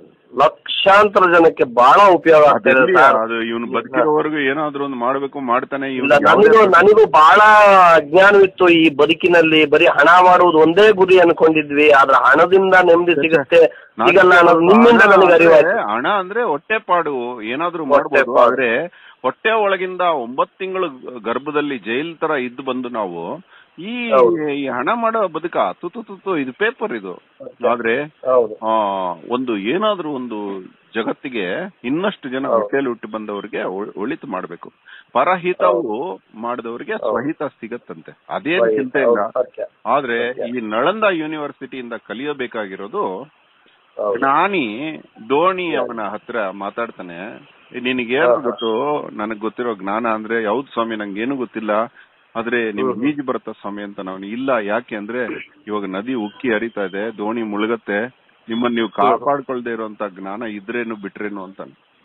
Speaker 2: ಲಕ್ಷಾಂತರ ಜನಕ್ಕೆ ಬಹಳ ಉಪಯೋಗ ಆಗ್ತಿದೆ
Speaker 1: ಅದಿರ್ಲಿ,
Speaker 2: ಸರ್
Speaker 1: ಅದು ಇವನು ಬದುಕಿರೋವರೆಗೂ ಏನಾದ್ರೂ ಒಂದು ಮಾಡ್ಬೇಕು ಮಾಡ್ತಾನೆ
Speaker 2: ಇಲ್ಲ
Speaker 1: ಇವ್ನಿಗೆ
Speaker 2: ನನಗೂ
Speaker 1: ಯಾವುದೇ-
Speaker 2: ನನಗೂ ಬಹಳ ಅಜ್ಞಾನವಿತ್ತು ಈ ಬದುಕಿನಲ್ಲಿ ಬರೀ ಹಣ ಮಾಡುವುದು ಒಂದೇ ಗುರಿ ಅನ್ಕೊಂಡಿದ್ವಿ ಆದ್ರೆ ಹಣದಿಂದ ನೆಮ್ಮದಿ ಸಿಗುತ್ತೆ
Speaker 1: ನಾನು
Speaker 2: ಸಿಗಲ್ಲ ಅನ್ನೋದು ನಿಮ್ಮಿಂದ
Speaker 1: ಹಣ
Speaker 2: ನನಗೆ
Speaker 1: ಅಂದ್ರೆ-
Speaker 2: ಅರಿವಾಯ್ತು
Speaker 1: ಹಣ ಅಂದ್ರೆ ಹೊಟ್ಟೆಪಾಡು ಏನಾದ್ರೂ
Speaker 2: ಹೊಟ್ಟೆ
Speaker 1: ಮಾಡ್ಬೋದು
Speaker 2: ಪಾಡು.
Speaker 1: ಆದ್ರೆ ಹೊಟ್ಟೆ ಒಳಗಿಂದ ಒಂಬತ್ ತಿಂಗಳು ಗರ್ಭದಲ್ಲಿ ಜೈಲ್ ತರ ಇದ್ದು ಬಂದು ನಾವು ಈ
Speaker 2: ಹೌದು.
Speaker 1: ಈ ಹಣ ಮಾಡೋ ಬದುಕ ತುತು ತುತು ಇದು ಪೇಪರ್ ಇದು ಆದ್ರೆ
Speaker 2: ಹೌದು
Speaker 1: ಆ ಒಂದು ಏನಾದ್ರೂ ಒಂದು ಜಗತ್ತಿಗೆ ಇನ್ನಷ್ಟು ಜನ
Speaker 2: ಹೌದು.
Speaker 1: ಹೊಟ್ಟೆಯಲ್ಲಿ ಹುಟ್ಟಿ ಬಂದವರಿಗೆ ಒ- ಒಳಿತು ಮಾಡ್ಬೇಕು ಪರಹಿತವು ಮಾಡಿದವರಿಗೆ
Speaker 2: ಹೌದು.
Speaker 1: ಸ್ವಹಿತ ಸಿಗತ್ತಂತೆ ಅದೇನು ಚಿಂತೆ ಇಲ್ಲ
Speaker 2: ಹೌದು, ಸತ್ಯ.
Speaker 1: ಆದ್ರೆ
Speaker 2: ಸತ್ಯ.
Speaker 1: ಈ ನಳಂದ ಯೂನಿವರ್ಸಿಟಿಯಿಂದ ಕಲಿಯಬೇಕಾಗಿರೋದು
Speaker 2: ಹೌದು.
Speaker 1: ಜ್ಞಾನಿ ದೋಣಿ ಅವನ ಹತ್ರ ಮಾತಾಡ್ತಾನೆ ನಿನಗೇನು
Speaker 2: ಹಾ.
Speaker 1: ಗೊತ್ತು ನನಗ್ ಗೊತ್ತಿರೋ ಜ್ಞಾನ ಅಂದ್ರೆ ಯಾವ್ದು ಸ್ವಾಮಿ ನಂಗೇನು ಗೊತ್ತಿಲ್ಲ ಆದ್ರೆ ನಿಮ್
Speaker 2: ಹ್ಮ್.
Speaker 1: ಈಜು ಬರುತ್ತಾ ಸ್ವಾಮಿ ಅಂತ ನಾವು ಇಲ್ಲ ಯಾಕೆ ಅಂದ್ರೆ ಇವಾಗ ನದಿ ಉಕ್ಕಿ ಹರಿತಾ ಇದೆ ದೋಣಿ ಮುಳುಗತ್ತೆ ನಿಮ್ಮನ್ನ ನೀವು ಕಾಪಾಡ್ಕೊಳ್ದೆ ಇರುವಂತ ಜ್ಞಾನ ಇದ್ರೇನು ಬಿಟ್ರೇನು ಅಂತ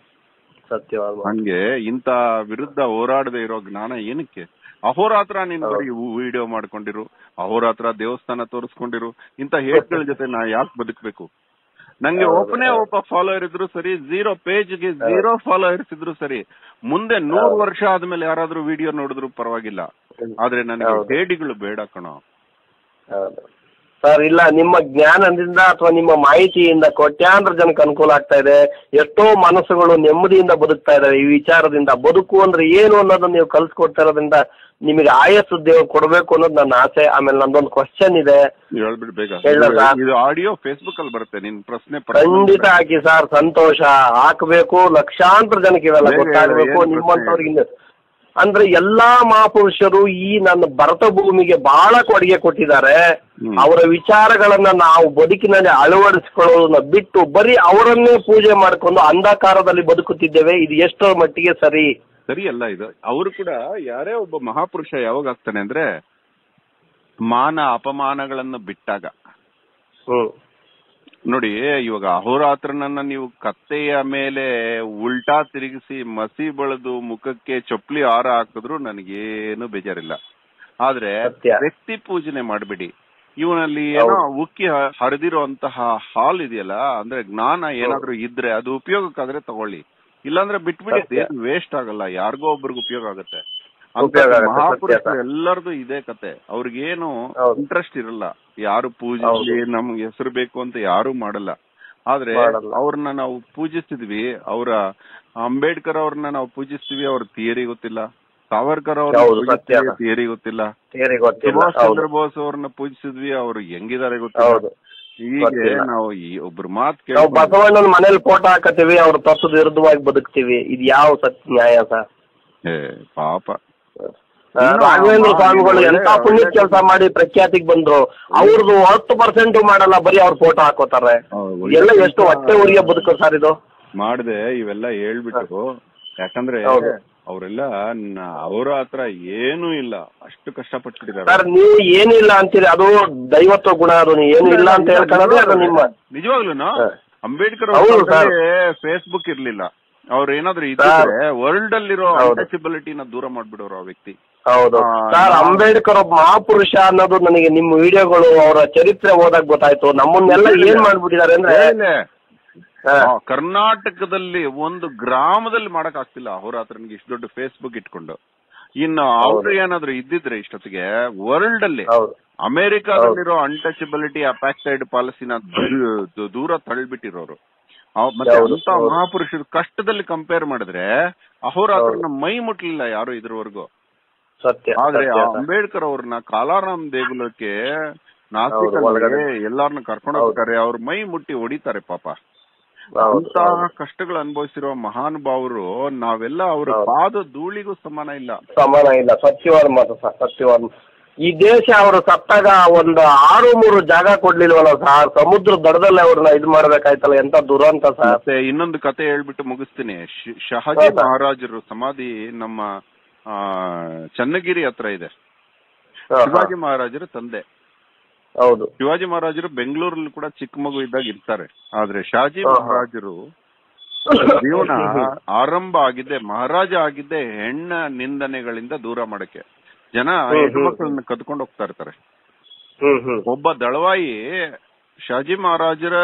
Speaker 2: ಸತ್ಯವಾದ ಮಾತು.
Speaker 1: ಹಂಗೆ ಇಂತ ವಿರುದ್ಧ ಹೋರಾಡದೆ ಇರೋ ಜ್ಞಾನ ಏನಕ್ಕೆ ಅಹೋರಾತ್ರ ನೀನ್
Speaker 2: ಹೌದು.
Speaker 1: ಬರೀ ವಿಡಿಯೋ ಮಾಡ್ಕೊಂಡಿರು ಅಹೋರಾತ್ರ ದೇವಸ್ಥಾನ ತೋರಿಸ್ಕೊಂಡಿರು ಇಂತ ಹೇಟ್ಗಳ ಜೊತೆ ನಾ ಯಾಕೆ ಬದುಕ್ಬೇಕು ನಂಗೆ
Speaker 2: ಹೌದು,
Speaker 1: ಒಬ್ಬನೇ
Speaker 2: ಹೌದು.
Speaker 1: ಒಬ್ಬ ಫಾಲೋವರ್ ಇದ್ರು ಸರಿ ಝೀರೋ ಪೇಜ್ಗೆ ಝೀರೋ ಫಾಲೋವರ್ಸ್ ಇದ್ರು ಸರಿ ಮುಂದೆ ನೂರು
Speaker 2: ಹೌದು.
Speaker 1: ವರ್ಷ ಆದ್ಮೇಲೆ ಯಾರಾದ್ರೂ ವಿಡಿಯೋ ನೋಡಿದ್ರು ಪರವಾಗಿಲ್ಲ ಆದ್ರೆ ನನಗೆ
Speaker 2: ಹೌದು.
Speaker 1: ಹೇಡಿಗಳು ಬೇಡ ಕಣೋ
Speaker 2: ಹೌದು. ಸರ್ ಇಲ್ಲ ನಿಮ್ಮ ಜ್ಞಾನದಿಂದ ಅಥವಾ ನಿಮ್ಮ ಮಾಹಿತಿಯಿಂದ ಕೋಟ್ಯಾಂತರ ಜನಕ್ಕೆ ಅನುಕೂಲ ಆಗ್ತಾ ಇದೆ ಎಷ್ಟೋ ಮನಸ್ಸುಗಳು ನೆಮ್ಮದಿಯಿಂದ ಬದುಕ್ತಾ ಇದಾವೆ ಈ ವಿಚಾರದಿಂದ ಬದುಕು ಅಂದ್ರೆ ಏನು ಅನ್ನೋದನ್ನ ನೀವು ಕಲ್ಸ್ಕೊಡ್ತಾ ಇರೋದ್ರಿಂದ ನಿಮಗೆ ಆಯಸ್ಸು ದೇವ್ರು ಕೊಡ್ಬೇಕು ಅನ್ನೋದು ನನ್ನ ಆಸೆ ಆಮೇಲೆ ನಂದೊಂದು ಕ್ವಶನ್ ಇದೆ
Speaker 1: ಹೇಳ್ಬಿಡ್ ಬೇಗ
Speaker 2: ಹೇಳ
Speaker 1: ಇದು-
Speaker 2: ಸರ್.
Speaker 1: ಇದು ಆಡಿಯೋ ಫೇಸ್ಬುಕ್ ಅಲ್ಲಿ ಬರುತ್ತೆ ನಿನ್ ಪ್ರಶ್ನೆ
Speaker 2: ಖಂಡಿತ ಹಾಕಿ ಸರ್ ಸಂತೋಷ ಹಾಕ್ಬೇಕು ಲಕ್ಷಾಂತರ ಜನಕ್ಕೆ ಇವೆಲ್ಲ
Speaker 1: ಬೇಗ ಹೇಳು,
Speaker 2: ಗೊತ್ತಾಗಬೇಕು
Speaker 1: ಏನ್
Speaker 2: ನಿಮ್ಮಂತವ್ರಿಗೆ ಅಂದ್ರೆ ಎಲ್ಲಾ ಮಹಾಪುರುಷರು ಈ ನನ್ನ ಭರತ ಭೂಮಿಗೆ ಬಹಳ ಕೊಡುಗೆ ಕೊಟ್ಟಿದ್ದಾರೆ
Speaker 1: ಹ್ಮ್.
Speaker 2: ಅವರ ವಿಚಾರಗಳನ್ನ ನಾವು ಬದುಕಿನಲ್ಲಿ ಅಳವಡಿಸಿಕೊಳ್ಳೋದನ್ನ ಬಿಟ್ಟು ಬರೀ ಅವರನ್ನೇ ಪೂಜೆ ಮಾಡ್ಕೊಂಡು ಅಂಧಕಾರದಲ್ಲಿ ಬದುಕುತ್ತಿದ್ದೇವೆ ಇದು ಎಷ್ಟರ ಮಟ್ಟಿಗೆ ಸರಿ
Speaker 1: ಸರಿ ಅಲ್ಲ ಇದು ಅವರು ಕೂಡ ಯಾರೇ ಒಬ್ಬ ಮಹಾಪುರುಷ ಯಾವಾಗ ಆಗ್ತಾನೆ ಅಂದ್ರೆ ಮಾನ ಅಪಮಾನಗಳನ್ನು ಬಿಟ್ಟಾಗ
Speaker 2: ಹ್ಮ್
Speaker 1: ನೋಡಿ ಇವಾಗ ಅಹೋರಾತ್ರನನ್ನ ನೀವು ಕತ್ತೆಯ ಮೇಲೆ ಉಲ್ಟಾ ತಿರುಗಿಸಿ ಮಸಿ ಬೆಳೆದು ಮುಖಕ್ಕೆ ಚಪ್ಪಲಿ ಹಾರ ಹಾಕಿದ್ರು ನನಗೇನು ಬೇಜಾರಿಲ್ಲ ಆದ್ರೆ
Speaker 2: ಸತ್ಯ.
Speaker 1: ವ್ಯಕ್ತಿ ಪೂಜನೆ ಮಾಡಬೇಡಿ ಇವನಲ್ಲಿ ಏನೋ ಉಕ್ಕಿ ಹ- ಹರಿದಿರುವಂತಹ ಹಾಲ್ ಇದೆಯಲ್ಲ ಅಂದ್ರೆ ಜ್ಞಾನ ಏನಾದ್ರೂ ಇದ್ರೆ ಅದು ಉಪಯೋಗಕ್ಕಾದ್ರೆ ತಗೊಳ್ಳಿ ಇಲ್ಲಾಂದ್ರೆ ಬಿಟ್ಬಿಡಿ
Speaker 2: ಸತ್ಯ.
Speaker 1: ವೇಸ್ಟ್ ಆಗಲ್ಲ ಯಾರಿಗೋ ಒಬ್ರಿಗೆ ಉಪಯೋಗ ಆಗುತ್ತೆ
Speaker 2: ಉಪಯೋಗ ಆಗುತ್ತೆ,
Speaker 1: ಮಹಾಪುರುಷರು
Speaker 2: ಸತ್ಯ ಸರ್.
Speaker 1: ಎಲ್ಲರದು ಇದೇ ಕತೆ ಅವ್ರಿಗೇನು
Speaker 2: ಹೌದು.
Speaker 1: ಇಂಟ್ರೆಸ್ಟ್ ಇರಲ್ಲ ಯಾರು ಪೂಜಿಸಿ ನಮ್ಗೆ ಹೆಸರು ಬೇಕು ಅಂತ ಯಾರು ಮಾಡಲ್ಲ ಆದ್ರೆ
Speaker 2: ಮಾಡಲ್ಲ.
Speaker 1: ಅವ್ರನ್ನ ನಾವು ಪೂಜಿಸ್ತಿದ್ವಿ ಅವರ ಅಂಬೇಡ್ಕರ್ ಅವ್ರನ್ನ ನಾವು ಪೂಜಿಸ್ತೀವಿ ಅವ್ರ ಥಿಯರಿ ಗೊತ್ತಿಲ್ಲ ಸಾವರ್ಕರ್
Speaker 2: ಹೌದು,
Speaker 1: ಅವ್ರ
Speaker 2: ಸತ್ಯ.
Speaker 1: ಥಿಯರಿ ಗೊತ್ತಿಲ್ಲ
Speaker 2: ಸೇರಿ ಗೊತ್ತಿಲ್ಲ
Speaker 1: ಸುಭಾಷ್
Speaker 2: ಹೌದು
Speaker 1: ಚಂದ್ರ ಬೋಸ್ ಅವ್ರನ್ನ ಪೂಜಿಸಿದ್ವಿ ಅವ್ರು ಹೆಂಗಿದ್ದಾರೆ ಗೊತ್ತಿಲ್ಲ
Speaker 2: ಹೌದು
Speaker 1: ಹೀಗೆ
Speaker 2: ಗೊತ್ತಿಲ್ಲ.
Speaker 1: ನಾವು ಈ ಒಬ್ರು ಮಾತ್
Speaker 2: ನಾವು
Speaker 1: ಕೇಳಿ
Speaker 2: ಬಸವಣ್ಣನ ಮನೇಲಿ ಫೋಟೋ ಹಾಕತ್ತೀವಿ ಅವ್ರ ತತ್ವದ ವಿರುದ್ಧವಾಗಿ ಬದುಕ್ತೀವಿ ಇದು ಯಾವ ಸತ್ಯ ನ್ಯಾಯ ಸರ್
Speaker 1: ಪಾಪ
Speaker 2: ಆ,
Speaker 1: ಇನ್ನು
Speaker 2: ರಾಘವೇಂದ್ರ
Speaker 1: ಆ-
Speaker 2: ಸ್ವಾಮಿಗಳು
Speaker 1: ಒಳ್ಳೆ-
Speaker 2: ಎಂತ ಪುಣ್ಯದ ಕೆಲಸ ಮಾಡಿ ಪ್ರಖ್ಯಾತಿಗೆ ಬಂದ್ರು ಅವ್ರದ್ದು ಹತ್ತು ಪರ್ಸೆಂಟ್ ಮಾಡಲ್ಲ ಬರೀ ಅವ್ರ ಫೋಟೋ ಹಾಕೋತಾರೆ
Speaker 1: ಆ, ಒಳ್ಳೆ
Speaker 2: ಎಲ್ಲ ಎಷ್ಟು
Speaker 1: ಕೆಲ್ಸ
Speaker 2: ಹೊಟ್ಟೆ ಉರಿಗೆ ಬದುಕು ಸರ್ ಇದು
Speaker 1: ಮಾಡ್ದೆ ಇವೆಲ್ಲ ಹೇಳ್ಬಿಟ್ಟು ಯಾಕಂದ್ರೆ
Speaker 2: ಹೌದು.
Speaker 1: ಅವರೆಲ್ಲ ಅವರ ಹತ್ರ ಏನೂ ಇಲ್ಲ ಅಷ್ಟು ಕಷ್ಟಪಟ್ಟಿದ್ದಾರೆ
Speaker 2: ಸರ್ ನೀವು ಏನಿಲ್ಲ ಅಂತೀರಿ ಅದು ದೈವತ್ವ ಗುಣ ಅದು ನೀವು ಏನು ಇಲ್ಲ ಅಂತ ಹೇಳ್ಕೊಳ್ಳೋದು ಅದು ನಿಮ್ಮ
Speaker 1: ನಿಜವಾಗ್ಲೂ
Speaker 2: ಹ.
Speaker 1: ಅಂಬೇಡ್ಕರ್
Speaker 2: ಹೌದು ಸರ್.
Speaker 1: ಫೇಸ್ಬುಕ್ ಇರ್ಲಿಲ್ಲ ಅವ್ರು ಏನಾದ್ರು ಇದ್ರೆ ವರ್ಲ್ಡ್ ಅಲ್ಲಿರೋ
Speaker 2: ಹೌದು.
Speaker 1: ಅನ್ಟಚಬಿಲಿಟಿನ ದೂರ ಮಾಡ್ಬಿಡೋರು ಆ ವ್ಯಕ್ತಿ
Speaker 2: ಹೌದು
Speaker 1: ಆ,
Speaker 2: ಸರ್
Speaker 1: ನಾವು-
Speaker 2: ಅಂಬೇಡ್ಕರ್ ಒಬ್ಬ ಮಹಾಪುರುಷ ಅನ್ನೋದು ನನಗೆ ನಿಮ್ಮ ವಿಡಿಯೋಗಳು ಅವರ ಚರಿತ್ರೆ ಓದಾಕ್ ಗೊತ್ತಾಯ್ತು ನಮ್ಮನ್ನೆಲ್ಲ ಏನ್ ಮಾಡ್ಬಿಟ್ಟಿದ್ದಾರೆ ಅಂದ್ರೆ
Speaker 1: ಮೇಲೆ
Speaker 2: ಹಾ,
Speaker 1: ಆ, ಕರ್ನಾಟಕದಲ್ಲಿ ಒಂದು ಗ್ರಾಮದಲ್ಲಿ ಮಾಡಕ್ ಆಗ್ತಿಲ್ಲ ಅಹೋರಾತ್ರನಿಗೆ ಇಷ್ಟು ದೊಡ್ಡ ಫೇಸ್ಬುಕ್ ಇಟ್ಕೊಂಡು ಇನ್ನು ಅವ್ರು ಏನಾದ್ರು ಇದ್ದಿದ್ರೆ ಇಷ್ಟೊತ್ತಿಗೆ ವರ್ಲ್ಡ್ ಅಲ್ಲಿ
Speaker 2: ಹೌದು
Speaker 1: ಅಮೆರಿಕಾದಲ್ಲಿರೋ ಅನ್ಟಚಬಿಲಿಟಿ ಅಪ್ಯಾಕ್ಸೈಡ್ ಪಾಲಿಸಿನ ದೂ- ದೂರ ತಳ್ಳಿಬಿಟ್ಟಿರೋರು ಅವ್- ಮತ್ತೆ
Speaker 2: ಹೌದು,
Speaker 1: ಅಂತ
Speaker 2: ಹೌದು.
Speaker 1: ಮಹಾಪುರುಷರು ಕಷ್ಟದಲ್ಲಿ ಕಂಪೇರ್ ಮಾಡಿದ್ರೆ ಅಹೋರಾತ್ರನ ಮೈ ಮುಟ್ಲಿಲ್ಲ ಯಾರು ಇದ್ರವರೆಗೂ
Speaker 2: ಸತ್ಯ
Speaker 1: ಆದ್ರೆ
Speaker 2: ಸತ್ಯ
Speaker 1: ಆ
Speaker 2: ಸರ್.
Speaker 1: ಅಂಬೇಡ್ಕರ್ ಅವ್ರನ್ನ ಕಾಲಾರಾಮ್ ದೇಗುಲಕ್ಕೆ
Speaker 2: ಹೌದು,
Speaker 1: ನಾಸಿಕಲ್ಲಿ
Speaker 2: ಒಳಗಡೆ.
Speaker 1: ಎಲ್ಲಾರನ್ನ ಕರ್ಕೊಂಡು ಹೋಗ್ತಾರೆ ಅವ್ರ ಮೈ ಮುಟ್ಟಿ ಹೊಡಿತಾರೆ ಪಾಪ
Speaker 2: ಹೌದು
Speaker 1: ಅಂತ ಕಷ್ಟಗಳು ಅನುಭವಿಸಿರೋ ಮಹಾನುಭಾವರು ನಾವೆಲ್ಲ ಅವ್ರ
Speaker 2: ಹೌದು.
Speaker 1: ಪಾದ ಧೂಳಿಗೂ ಸಮಾನ ಇಲ್ಲ
Speaker 2: ಸಮಾನ ಇಲ್ಲ ಸತ್ಯವಾದ ಮಾತು ಸರ್ ಸತ್ಯವಾದ ಮಾತು. ಈ ದೇಶ ಅವರು ಸತ್ತಾಗ ಒಂದು ಆರು ಮೂರು ಜಾಗ ಕೊಡ್ಲಿಲ್ವಲ್ಲ ಸರ್ ಸಮುದ್ರ ದಡದಲ್ಲಿ ಅವ್ರನ್ನ ಇದು ಮಾಡ್ಬೇಕಾಯ್ತಲ್ಲ ಎಂತ ದುರಂತ ಸರ್
Speaker 1: ಮತ್ತೆ ಇನ್ನೊಂದು ಕತೆ ಹೇಳ್ಬಿಟ್ಟು ಮುಗಿಸ್ತೀನಿ ಶ್- ಶಹಾಜಿ
Speaker 2: ಹೌದಾ?
Speaker 1: ಮಹಾರಾಜರು ಸಮಾಧಿ ನಮ್ಮ ಆ, ಚನ್ನಗಿರಿ ಹತ್ರ ಇದೆ
Speaker 2: ಹಾ, ಹಾ.
Speaker 1: ಶಿವಾಜಿ ಮಹಾರಾಜರ ತಂದೆ
Speaker 2: ಹೌದು
Speaker 1: ಶಿವಾಜಿ ಮಹಾರಾಜರು ಬೆಂಗಳೂರಲ್ಲಿ ಕೂಡ ಚಿಕ್ಕ ಮಗು ಇದ್ದಾಗ ಇರ್ತಾರೆ ಆದ್ರೆ ಶಾಜಿ
Speaker 2: ಹಾ, ಹಾ.
Speaker 1: ಮಹಾರಾಜರು ಜೀವನ ಆರಂಭ ಆಗಿದ್ದೆ ಮಹಾರಾಜ ಆಗಿದ್ದೆ ಹೆಣ್ಣ ನಿಂದನೆಗಳಿಂದ ದೂರ ಮಾಡಕ್ಕೆ ಜನ
Speaker 2: ಹ್ಮ್, ಹ್ಮ್.
Speaker 1: ಹೆಣ್ಮಕ್ಳನ್ನ ಕದ್ಕೊಂಡು ಹೋಗ್ತಾ ಇರ್ತಾರೆ
Speaker 2: ಹ್ಮ್ ಹ್ಮ್
Speaker 1: ಒಬ್ಬ ದಳವಾಯಿ ಶಾಜಿ ಮಹಾರಾಜರ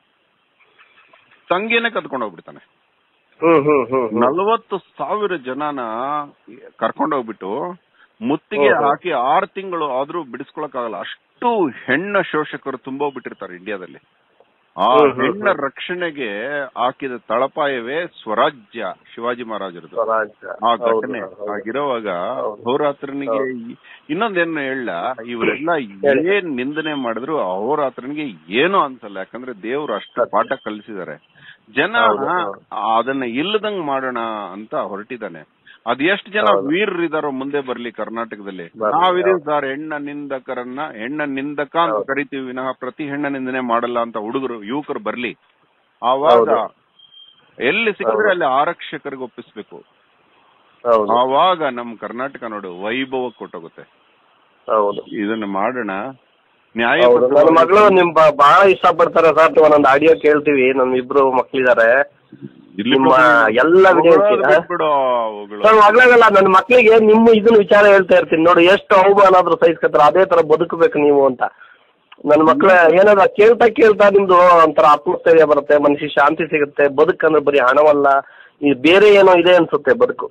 Speaker 1: ತಂಗಿನೇ ಕದ್ಕೊಂಡು ಹೋಗ್ಬಿಡ್ತಾನೆ
Speaker 2: ಹ್ಮ್ ಹ್ಮ್ ಹ್ಮ್ ಹ್ಮ್
Speaker 1: ನಲವತ್ತು ಸಾವಿರ ಜನನ ಕರ್ಕೊಂಡು ಹೋಗ್ಬಿಟ್ಟು ಮುತ್ತಿಗೆ
Speaker 2: ಓಹೋ.
Speaker 1: ಹಾಕಿ ಆರು ತಿಂಗಳು ಆದ್ರೂ ಬಿಡಿಸ್ಕೊಳಕ್ಕಾಗಲ್ಲ ಅಷ್ಟು ಹೆಣ್ಣ ಶೋಷಕರು ತುಂಬೋಗ್ಬಿಟ್ಟಿರ್ತಾರೆ ಇಂಡಿಯಾದಲ್ಲಿ ಆ
Speaker 2: ಹ್ಮ್, ಹ್ಮ್,
Speaker 1: ಹೆಣ್ಣ
Speaker 2: ಹ್ಮ್.
Speaker 1: ರಕ್ಷಣೆಗೆ ಹಾಕಿದ ತಳಪಾಯವೇ ಸ್ವರಾಜ್ಯ ಶಿವಾಜಿ ಮಹಾರಾಜರದು
Speaker 2: ಸ್ವರಾಜ್ಯ.
Speaker 1: ಆ
Speaker 2: ಹೌದು,
Speaker 1: ಘಟನೆ
Speaker 2: ಹೌದು.
Speaker 1: ಆಗಿರೋವಾಗ
Speaker 2: ಹೌದು.
Speaker 1: ಹೋರಾತ್ರನಿಗೆ
Speaker 2: ಹೌದು.
Speaker 1: ಈ- ಇನ್ನೊಂದೇನು ಹೇಳ ಇವರೆಲ್ಲ
Speaker 2: ಹೇಳಿ.
Speaker 1: ಏನ್ ನಿಂದನೆ ಮಾಡಿದ್ರು ಅಹೋರಾತ್ರನಿಗೆ ಏನು ಅನ್ಸಲ್ಲ ಯಾಕಂದ್ರೆ ದೇವ್ರು ಅಷ್ಟು
Speaker 2: ಸತ್ಯ.
Speaker 1: ಪಾಠ ಕಲಿಸಿದ್ದಾರೆ ಜನ
Speaker 2: ಹೌದು, ಹೌದು.
Speaker 1: ಅದನ್ನ ಇಲ್ಲದಂಗ್ ಮಾಡೋಣ ಅಂತ ಹೊರಟಿದ್ದಾನೆ ಅದ್ ಎಷ್ಟು ಜನ
Speaker 2: ಹೌದು.
Speaker 1: ವೀರರಿದಾರೋ ಮುಂದೆ ಬರ್ಲಿ ಕರ್ನಾಟಕದಲ್ಲಿ
Speaker 2: ಬರ್ಲಿ,
Speaker 1: ನಾವಿದೀವಿ
Speaker 2: ಹೌದು.
Speaker 1: ಸರ್ ಹೆಣ್ಣ ನಿಂದಕರನ್ನ ಹೆಣ್ಣ ನಿಂದಕ ಅಂತ
Speaker 2: ಹೌದು.
Speaker 1: ಕರಿತೀವಿ ವಿನಃ ಪ್ರತಿ ಹೆಣ್ಣ ನಿಂದನೆ ಮಾಡಲ್ಲ ಅಂತ ಹುಡುಗರು ಯುವಕರು ಬರ್ಲಿ ಆವಾಗ
Speaker 2: ಹೌದು.
Speaker 1: ಎಲ್ಲಿ ಸಿಕ್ಕಿದ್ರೆ
Speaker 2: ಹೌದು.
Speaker 1: ಅಲ್ಲಿ ಆರಕ್ಷಕರಿಗೆ ಒಪ್ಪಿಸ್ಬೇಕು
Speaker 2: ಹೌದು
Speaker 1: ಆವಾಗ ನಮ್ ಕರ್ನಾಟಕ ನೋಡು ವೈಭವ ಕೊಟ್ಟೋಗುತ್ತೆ
Speaker 2: ಹೌದು
Speaker 1: ಇದನ್ನ ಮಾಡೋಣ ನ್ಯಾಯ
Speaker 2: ಹೌದು ನನ್ನ ಮಗಳು ನಿಮ್ ಬ- ಬಹಳ ಇಷ್ಟ ಪಡ್ತಾರೆ ಸರ್ ಒಂದೊಂದು ಆಡಿಯೋ ಕೇಳ್ತೀವಿ ನಮ್ ಇಬ್ರು ಮಕ್ಳಿದಾರೆ ನಿಮ್ಮ ಎಲ್ಲ video ಕ್ಕೆ, ಸರ್ ಮಗಳಾಗಲ್ಲ ನನ್ನ ಮಕ್ಳಿಗೆ ನಿಮ್ಮ ಇದನ್ನ ವಿಚಾರ ಹೇಳ್ತಾ ಇರ್ತೀನಿ ನೋಡಿ ಎಷ್ಟು ಅವಮಾನ ಆದ್ರೂ ಸಹಿಸ್ಕೊತಾರೆ ಅದೇ ತರ ಬದುಕಬೇಕು ನೀವು ಅಂತ ನನ್ನ ಮಕ್ಳ ಏನಾದ್ರು ಕೇಳ್ತಾ ಕೇಳ್ತಾ ನಿಮ್ದು ಒಂಥರ ಆತ್ಮಸ್ಥೈರ್ಯ ಬರುತ್ತೆ ಮನಸ್ಸಿಗೆ ಶಾಂತಿ ಸಿಗುತ್ತೆ ಬದುಕಂದ್ರೆ ಬರೀ ಹಣವಲ್ಲ ಈ ಬೇರೆ ಏನೋ ಇದೆ ಅನ್ಸುತ್ತೆ ಬದುಕು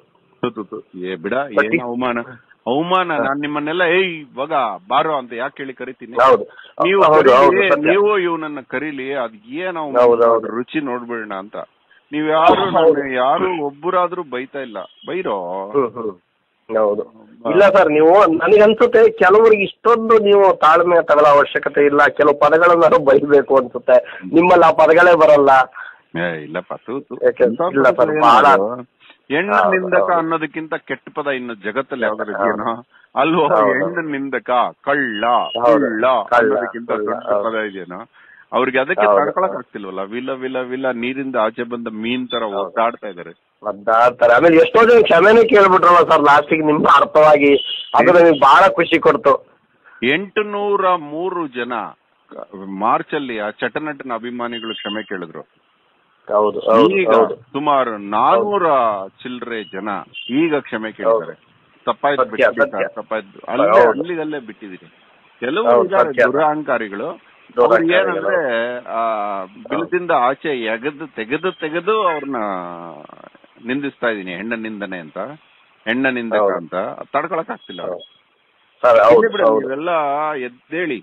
Speaker 1: ಏ ಬಿಡ
Speaker 2: ಬಟ್
Speaker 1: ಏನ್ ಅವಮಾನ ಅವಮಾನ ನಾನ್ ನಿಮ್ಮನ್ನೆಲ್ಲ ಏಯ್ ಇವಾಗ ಬಾರೋ ಅಂತ ಯಾಕೆ ಹೇಳಿ ಕರಿತೀನಿ
Speaker 2: ಹೌದು
Speaker 1: ನೀವು
Speaker 2: ಹೌದು ಹೌದು
Speaker 1: ಕರೀಲಿ,
Speaker 2: ಸತ್ಯ
Speaker 1: ನೀವು ಇವನನ್ನ ಕರೀಲಿ ಅದ್ ಏನ್ ಅವ್ನ್
Speaker 2: ಹೌದು, ಹೌದು.
Speaker 1: ರುಚಿ ನೋಡ್ಬಿಡೋಣ ಅಂತ ನೀವ್ ಯಾರು
Speaker 2: ಹೌದು.
Speaker 1: ನನ್ನ ಯಾರು ಒಬ್ಬರಾದ್ರೂ ಬೈತಾ ಇಲ್ಲ ಬೈರೋ
Speaker 2: ಹ್ಮ್ ಹ್ಮ್ ಹೌದು ಇಲ್ಲ ಸರ್ ನೀವು ನನಗನ್ಸುತ್ತೆ ಕೆಲವರಿಗೆ ಇಷ್ಟೊಂದು ನೀವು ತಾಳ್ಮೆ ತಗೊಳ್ಳೋ ಅವಶ್ಯಕತೆ ಇಲ್ಲ ಕೆಲವು ಪದಗಳನ್ನ ಬೈಬೇಕು ಅನ್ಸುತ್ತೆ ನಿಮ್ಮಲ್ಲಿ ಆ ಪದಗಳೇ ಬರಲ್ಲ
Speaker 1: ಏ ಇಲ್ಲಪ್ಪ ತೂ ತೂ.
Speaker 2: ಯಾಕೆ?
Speaker 1: ಎಂತ
Speaker 2: ಇಲ್ಲ
Speaker 1: ಪದ
Speaker 2: ಸರ್,
Speaker 1: ಏನು
Speaker 2: ಬಹಳ-
Speaker 1: ಅದು? ಹೆಣ್ಣು
Speaker 2: ಹೌದು,
Speaker 1: ನಿಂದಕ
Speaker 2: ಹೌದು.
Speaker 1: ಅನ್ನೋದಕ್ಕಿಂತ ಕೆಟ್ಟ ಪದ ಇನ್ನು ಜಗತ್ತಲ್ಲಿ ಯಾವ್ದಾರು
Speaker 2: ಹೌದು.
Speaker 1: ಇದೆಯೇನೋ ಅಲ್ವೋ
Speaker 2: ಹೌದು.
Speaker 1: ಹೆಣ್ಣು ನಿಂದಕ ಕಳ್ಳ
Speaker 2: ಹೌದು.
Speaker 1: ಕುಳ್ಳ
Speaker 2: ಕಳ್ಳ,
Speaker 1: ಅನ್ನೋದಕ್ಕಿಂತ
Speaker 2: ಕುಳ್ಳ,
Speaker 1: ದೊಡ್ಡ
Speaker 2: ಹೌದು.
Speaker 1: ಪದ ಇದೆಯೇನೋ ಅವ್ರಿಗೆ ಅದಕ್ಕೆ
Speaker 2: ಹೌದು.
Speaker 1: ತಡ್ಕೊಳಕ್ ಆಗ್ತಿಲ್ವಲ್ಲ ವಿಲ ವಿಲ ವಿಲ ನೀರಿಂದ ಆಚೆ ಬಂದ ಮೀನ್ ತರ
Speaker 2: ಹೌದು.
Speaker 1: ಒದ್ದಾಡ್ತಾ ಇದಾರೆ
Speaker 2: ಒದ್ದಾಡ್ತಾರೆ ಆಮೇಲೆ ಎಷ್ಟೋ ಜನ ಕ್ಷಮೆನೇ ಕೇಳ್ಬಿಟ್ರಲ್ಲ ಸರ್ ಲಾಸ್ಟಿಗೆ ನಿಮ್ಗೆ ಅರ್ಥವಾಗಿ ಅದು ನನಗೆ ಬಹಳ ಖುಷಿ ಕೊಡ್ತು
Speaker 1: ಎಂಟುನೂರ ಮೂರು ಜನ ಮಾರ್ಚ್ ಅಲ್ಲಿ ಆ ಚಟನಟನ ಅಭಿಮಾನಿಗಳು ಕ್ಷಮೆ ಕೇಳಿದ್ರು
Speaker 2: ಹೌದು ಹೌದು
Speaker 1: ಈಗ
Speaker 2: ಹೌದು
Speaker 1: ಸುಮಾರು ನಾನೂರ ಚಿಲ್ಲರೆ ಜನ ಈಗ ಕ್ಷಮೆ ಕೇಳಿದ್ದಾರೆ ತಪ್ಪಾಯ್ತು
Speaker 2: ಸತ್ಯ,
Speaker 1: ಬಿಟ್ಟಿದ್ದೀನಿ
Speaker 2: ಸತ್ಯ.
Speaker 1: ಸರ್, ತಪ್ಪಾಯ್ತು ಅಲ್ಲೇ
Speaker 2: ಹೌದು.
Speaker 1: ಅಲ್ಲಿಗಲ್ಲೇ ಬಿಟ್ಟಿದ್ದೀನಿ ಕೆಲವು
Speaker 2: ಹೌದು,
Speaker 1: ಇದ್ದಾರೆ
Speaker 2: ಸತ್ಯ.
Speaker 1: ದುರಹಂಕಾರಿಗಳು ಅವ್ರು
Speaker 2: ದುರಹಂಕಾರಿಗಳು.
Speaker 1: ಏನಂದ್ರೆ ಆ ಬಿಲದಿಂದ ಆಚೆ ಎಗೆದು ತೆಗೆದು ತೆಗೆದು ಅವ್ರನ್ನ ನಿಂದಿಸ್ತಾ ಇದೀನಿ ಹೆಣ್ಣ ನಿಂದನೆ ಅಂತ ಹೆಣ್ಣ ನಿಂದಕ
Speaker 2: ಹೌದು.
Speaker 1: ಅಂತ ತಡ್ಕೊಳಕ್ ಆಗ್ತಿಲ್ಲ ಅವ್ರು.
Speaker 2: ಸರ್ ಹೌದು
Speaker 1: ಇಲ್ಲಿ ಬಿಡಿ,
Speaker 2: ಹೌದು
Speaker 1: ನೀವೆಲ್ಲ ಎದ್ದೇಳಿ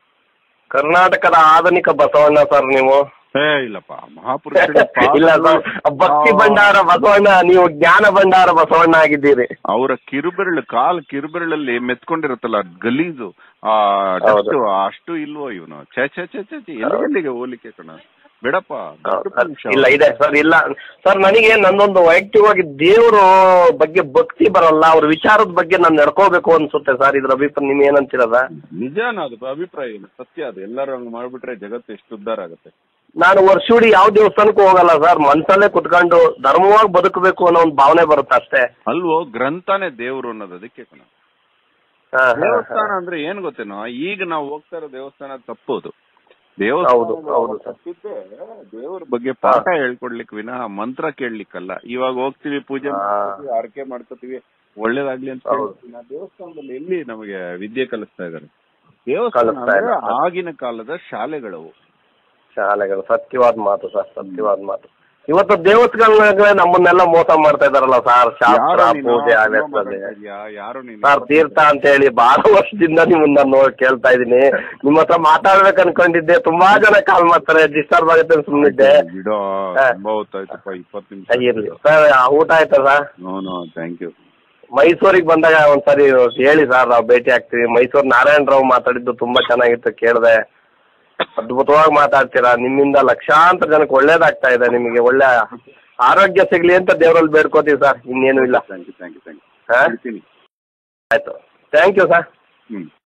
Speaker 2: ಕರ್ನಾಟಕದ ಆಧುನಿಕ ಬಸವಣ್ಣ ಸರ್ ನೀವು
Speaker 1: ಏ ಇಲ್ಲಪ್ಪ ಮಹಾಪುರುಷರ
Speaker 2: ಇಲ್ಲ ಸರ್ ಭಕ್ತಿ ಭಂಡಾರ ಬಸವಣ್ಣ ನೀವು ಜ್ಞಾನ ಭಂಡಾರ ಬಸವಣ್ಣ ಆಗಿದ್ದೀರಿ
Speaker 1: ಅವರ ಕಿರುಬೆರಳು ಕಾಲ್ ಕಿರುಬೆರಳಲ್ಲಿ ಮೆತ್ಕೊಂಡಿರುತ್ತಲ್ಲ ಗಲೀಜು ಆ
Speaker 2: ಹೌದು.
Speaker 1: dust, ಅಷ್ಟು ಇಲ್ವೋ ಇವನು ಛೆ ಛೆ ಛೆ ಛೆ ಛೆ, ಎಲ್ಲಿ ಎಲ್ಲಿಗೆ ಹೋಲಿಕೆ ಕಣ ಬೇಡಪ್ಪ ದೊಡ್ಡ ಮನುಷ್ಯ
Speaker 2: ಇಲ್ಲ ಇದೆ ಸರ್ ಇಲ್ಲ ಸರ್ ನನಗೆ ನನ್ನೊಂದು ವೈಯಕ್ತಿಕವಾಗಿ ದೇವರು ಬಗ್ಗೆ ಭಕ್ತಿ ಬರಲ್ಲ ಅವ್ರ ವಿಚಾರದ ಬಗ್ಗೆ ನಾನು ನಡ್ಕೋಬೇಕು ಅನ್ಸುತ್ತೆ ಸರ್ ಇದ್ರ ಅಭಿಪ್ರಾಯ ನಿಮ್ ಏನಂತೀರದ
Speaker 1: ನಿಜಾನ ಅದು ಅಭಿಪ್ರಾಯ ಏನು ಸತ್ಯ ಅದು ಎಲ್ಲರೂ ಹಂಗ್ ಮಾಡ್ಬಿಟ್ರೆ ಜಗತ್ತು ಎಷ್ಟು ಉದ್ಧಾರ ಆಗುತ್ತೆ
Speaker 2: ನಾನು ವರ್ಷವಿಡೀ ಯಾವ ದೇವಸ್ಥಾನಕ್ಕೂ ಹೋಗಲ್ಲ ಸರ್ ಮನ್ಸಲ್ಲೇ ಕುತ್ಕೊಂಡು ಧರ್ಮವಾಗಿ ಬದುಕಬೇಕು ಅನ್ನೋ ಒಂದು ಭಾವನೆ ಬರುತ್ತೆ ಅಷ್ಟೇ
Speaker 1: ಅಲ್ವೋ ಗ್ರಂಥನೇ ದೇವ್ರು ಅನ್ನೋದು ಅದಕ್ಕೆ ಕಣ
Speaker 2: ಹಾ, ಹಾ, ಹಾ.
Speaker 1: ದೇವಸ್ಥಾನ ಅಂದ್ರೆ ಏನ್ ಗೊತ್ತೇನೋ ಈಗ ನಾವು ಹೋಗ್ತಾ ಇರೋ ದೇವಸ್ಥಾನ ತಪ್ಪೋದು
Speaker 2: ಹೌದು,
Speaker 1: ದೇವಸ್ಥಾನ
Speaker 2: ಹೌದು ಸರ್.
Speaker 1: ತಪ್ಪಿದ್ದೆ ದೇವ್ರ ಬಗ್ಗೆ ಪಾಠ ಹೇಳ್ಕೊಡ್ಲಿಕ್ಕೆ ವಿನಃ ಮಂತ್ರ ಕೇಳಲಿಕ್ಕಲ್ಲ ಇವಾಗ ಹೋಗ್ತೀವಿ ಪೂಜೆ
Speaker 2: ಹಾ.
Speaker 1: ಮಾಡ್ತೀವಿ ಆರಕೆ ಮಾಡ್ಕೋತೀವಿ ಒಳ್ಳೇದಾಗ್ಲಿ ಅಂತ
Speaker 2: ಹೌದು.
Speaker 1: ಹೇಳ್ತೀವಿ. ಆ ದೇವಸ್ಥಾನದಲ್ಲಿ ಎಲ್ಲಿ ನಮಗೆ ವಿದ್ಯೆ ಕಲಿಸ್ತಾ ಇದಾರೆ ದೇವಸ್ಥಾನ
Speaker 2: ಕಲಿಸ್ತಾ
Speaker 1: ಅಂದ್ರೆ
Speaker 2: ಇಲ್ಲ.
Speaker 1: ಆಗಿನ ಕಾಲದ ಶಾಲೆಗಳವು
Speaker 2: ಶಾಲೆಗಳು ಸತ್ಯವಾದ ಮಾತು ಸರ್ ಸತ್ಯವಾದ ಮಾತು ಇವತ್ತು ದೇವಸ್ಥಾನಗಳೇ ನಮ್ಮನ್ನೆಲ್ಲ ಮೋಸ ಮಾಡ್ತಾ ಇದಾರಲ್ಲ ಸರ್ ಶಾಸ್ತ್ರ
Speaker 1: ಯಾರೋ ನೀನು
Speaker 2: ಪೂಜೆ
Speaker 1: ಸಿನಿಮಾ
Speaker 2: ಆಗ್ತದೆ
Speaker 1: ಮಾತಾಡ್ತಾ ಇದ್ಯಾ? ಯಾರೋ ನೀನು
Speaker 2: ಸರ್ ತೀರ್ಥ ಅಂತ ಹೇಳಿ ಬಹಳ ವರ್ಷದಿಂದ ನಿಮ್ಮನ್ನ ನೋಡಿ ಕೇಳ್ತಾ ಇದೀನಿ ನಿಮ್ಮ ಹತ್ರ ಮಾತಾಡ್ಬೇಕು ಅನ್ಕೊಂಡಿದ್ದೆ ತುಂಬಾ ಜನ ಕಾಲ್ ಮಾಡ್ತಾರೆ ಡಿಸ್ಟರ್ಬ್ ಆಗುತ್ತೆ ಅಂತ ಸುಮ್ಮನಿದ್ದೆ
Speaker 1: ಬಿಡೋ
Speaker 2: ಹಾ.
Speaker 1: ತುಂಬಾ ಹೊತ್ತಾಯ್ತಪ್ಪ ಇಪ್ಪತ್ತು ನಿಮಿಷ
Speaker 2: ಇರ್ಲಿ ಸರ್ ಊಟ ಆಯ್ತಾ sir
Speaker 1: no no thank you
Speaker 2: ಮೈಸೂರಿಗೆ ಬಂದಾಗ ಒಂದ್ಸರಿ ಹೇಳಿ ಸರ್ ನಾವು ಭೇಟಿ ಆಗ್ತೀವಿ ಮೈಸೂರು ನಾರಾಯಣ ರಾವ್ ಮಾತಾಡಿದ್ದು ತುಂಬಾ ಚೆನ್ನಾಗಿತ್ತು ಕೇಳಿದೆ ಅದ್ಭುತವಾಗಿ ಮಾತಾಡ್ತೀರಾ ನಿಮ್ಮಿಂದ ಲಕ್ಷಾಂತರ ಜನಕ್ಕೆ ಒಳ್ಳೇದಾಗ್ತಾ ಇದೆ ನಿಮಗೆ ಒಳ್ಳೆ ಆರೋಗ್ಯ ಸಿಗ್ಲಿ ಅಂತ ದೇವರಲ್ಲಿ ಬೇಡ್ಕೋತೀವಿ ಸರ್ ಇನ್ನೇನು ಇಲ್ಲ
Speaker 1: thank you thank you thank you
Speaker 2: ಹಾ
Speaker 1: ಹೇಳ್ತೀನಿ
Speaker 2: ಆಯ್ತು ಥ್ಯಾಂಕ್ ಯು ಸರ್
Speaker 1: ಹ್ಮ್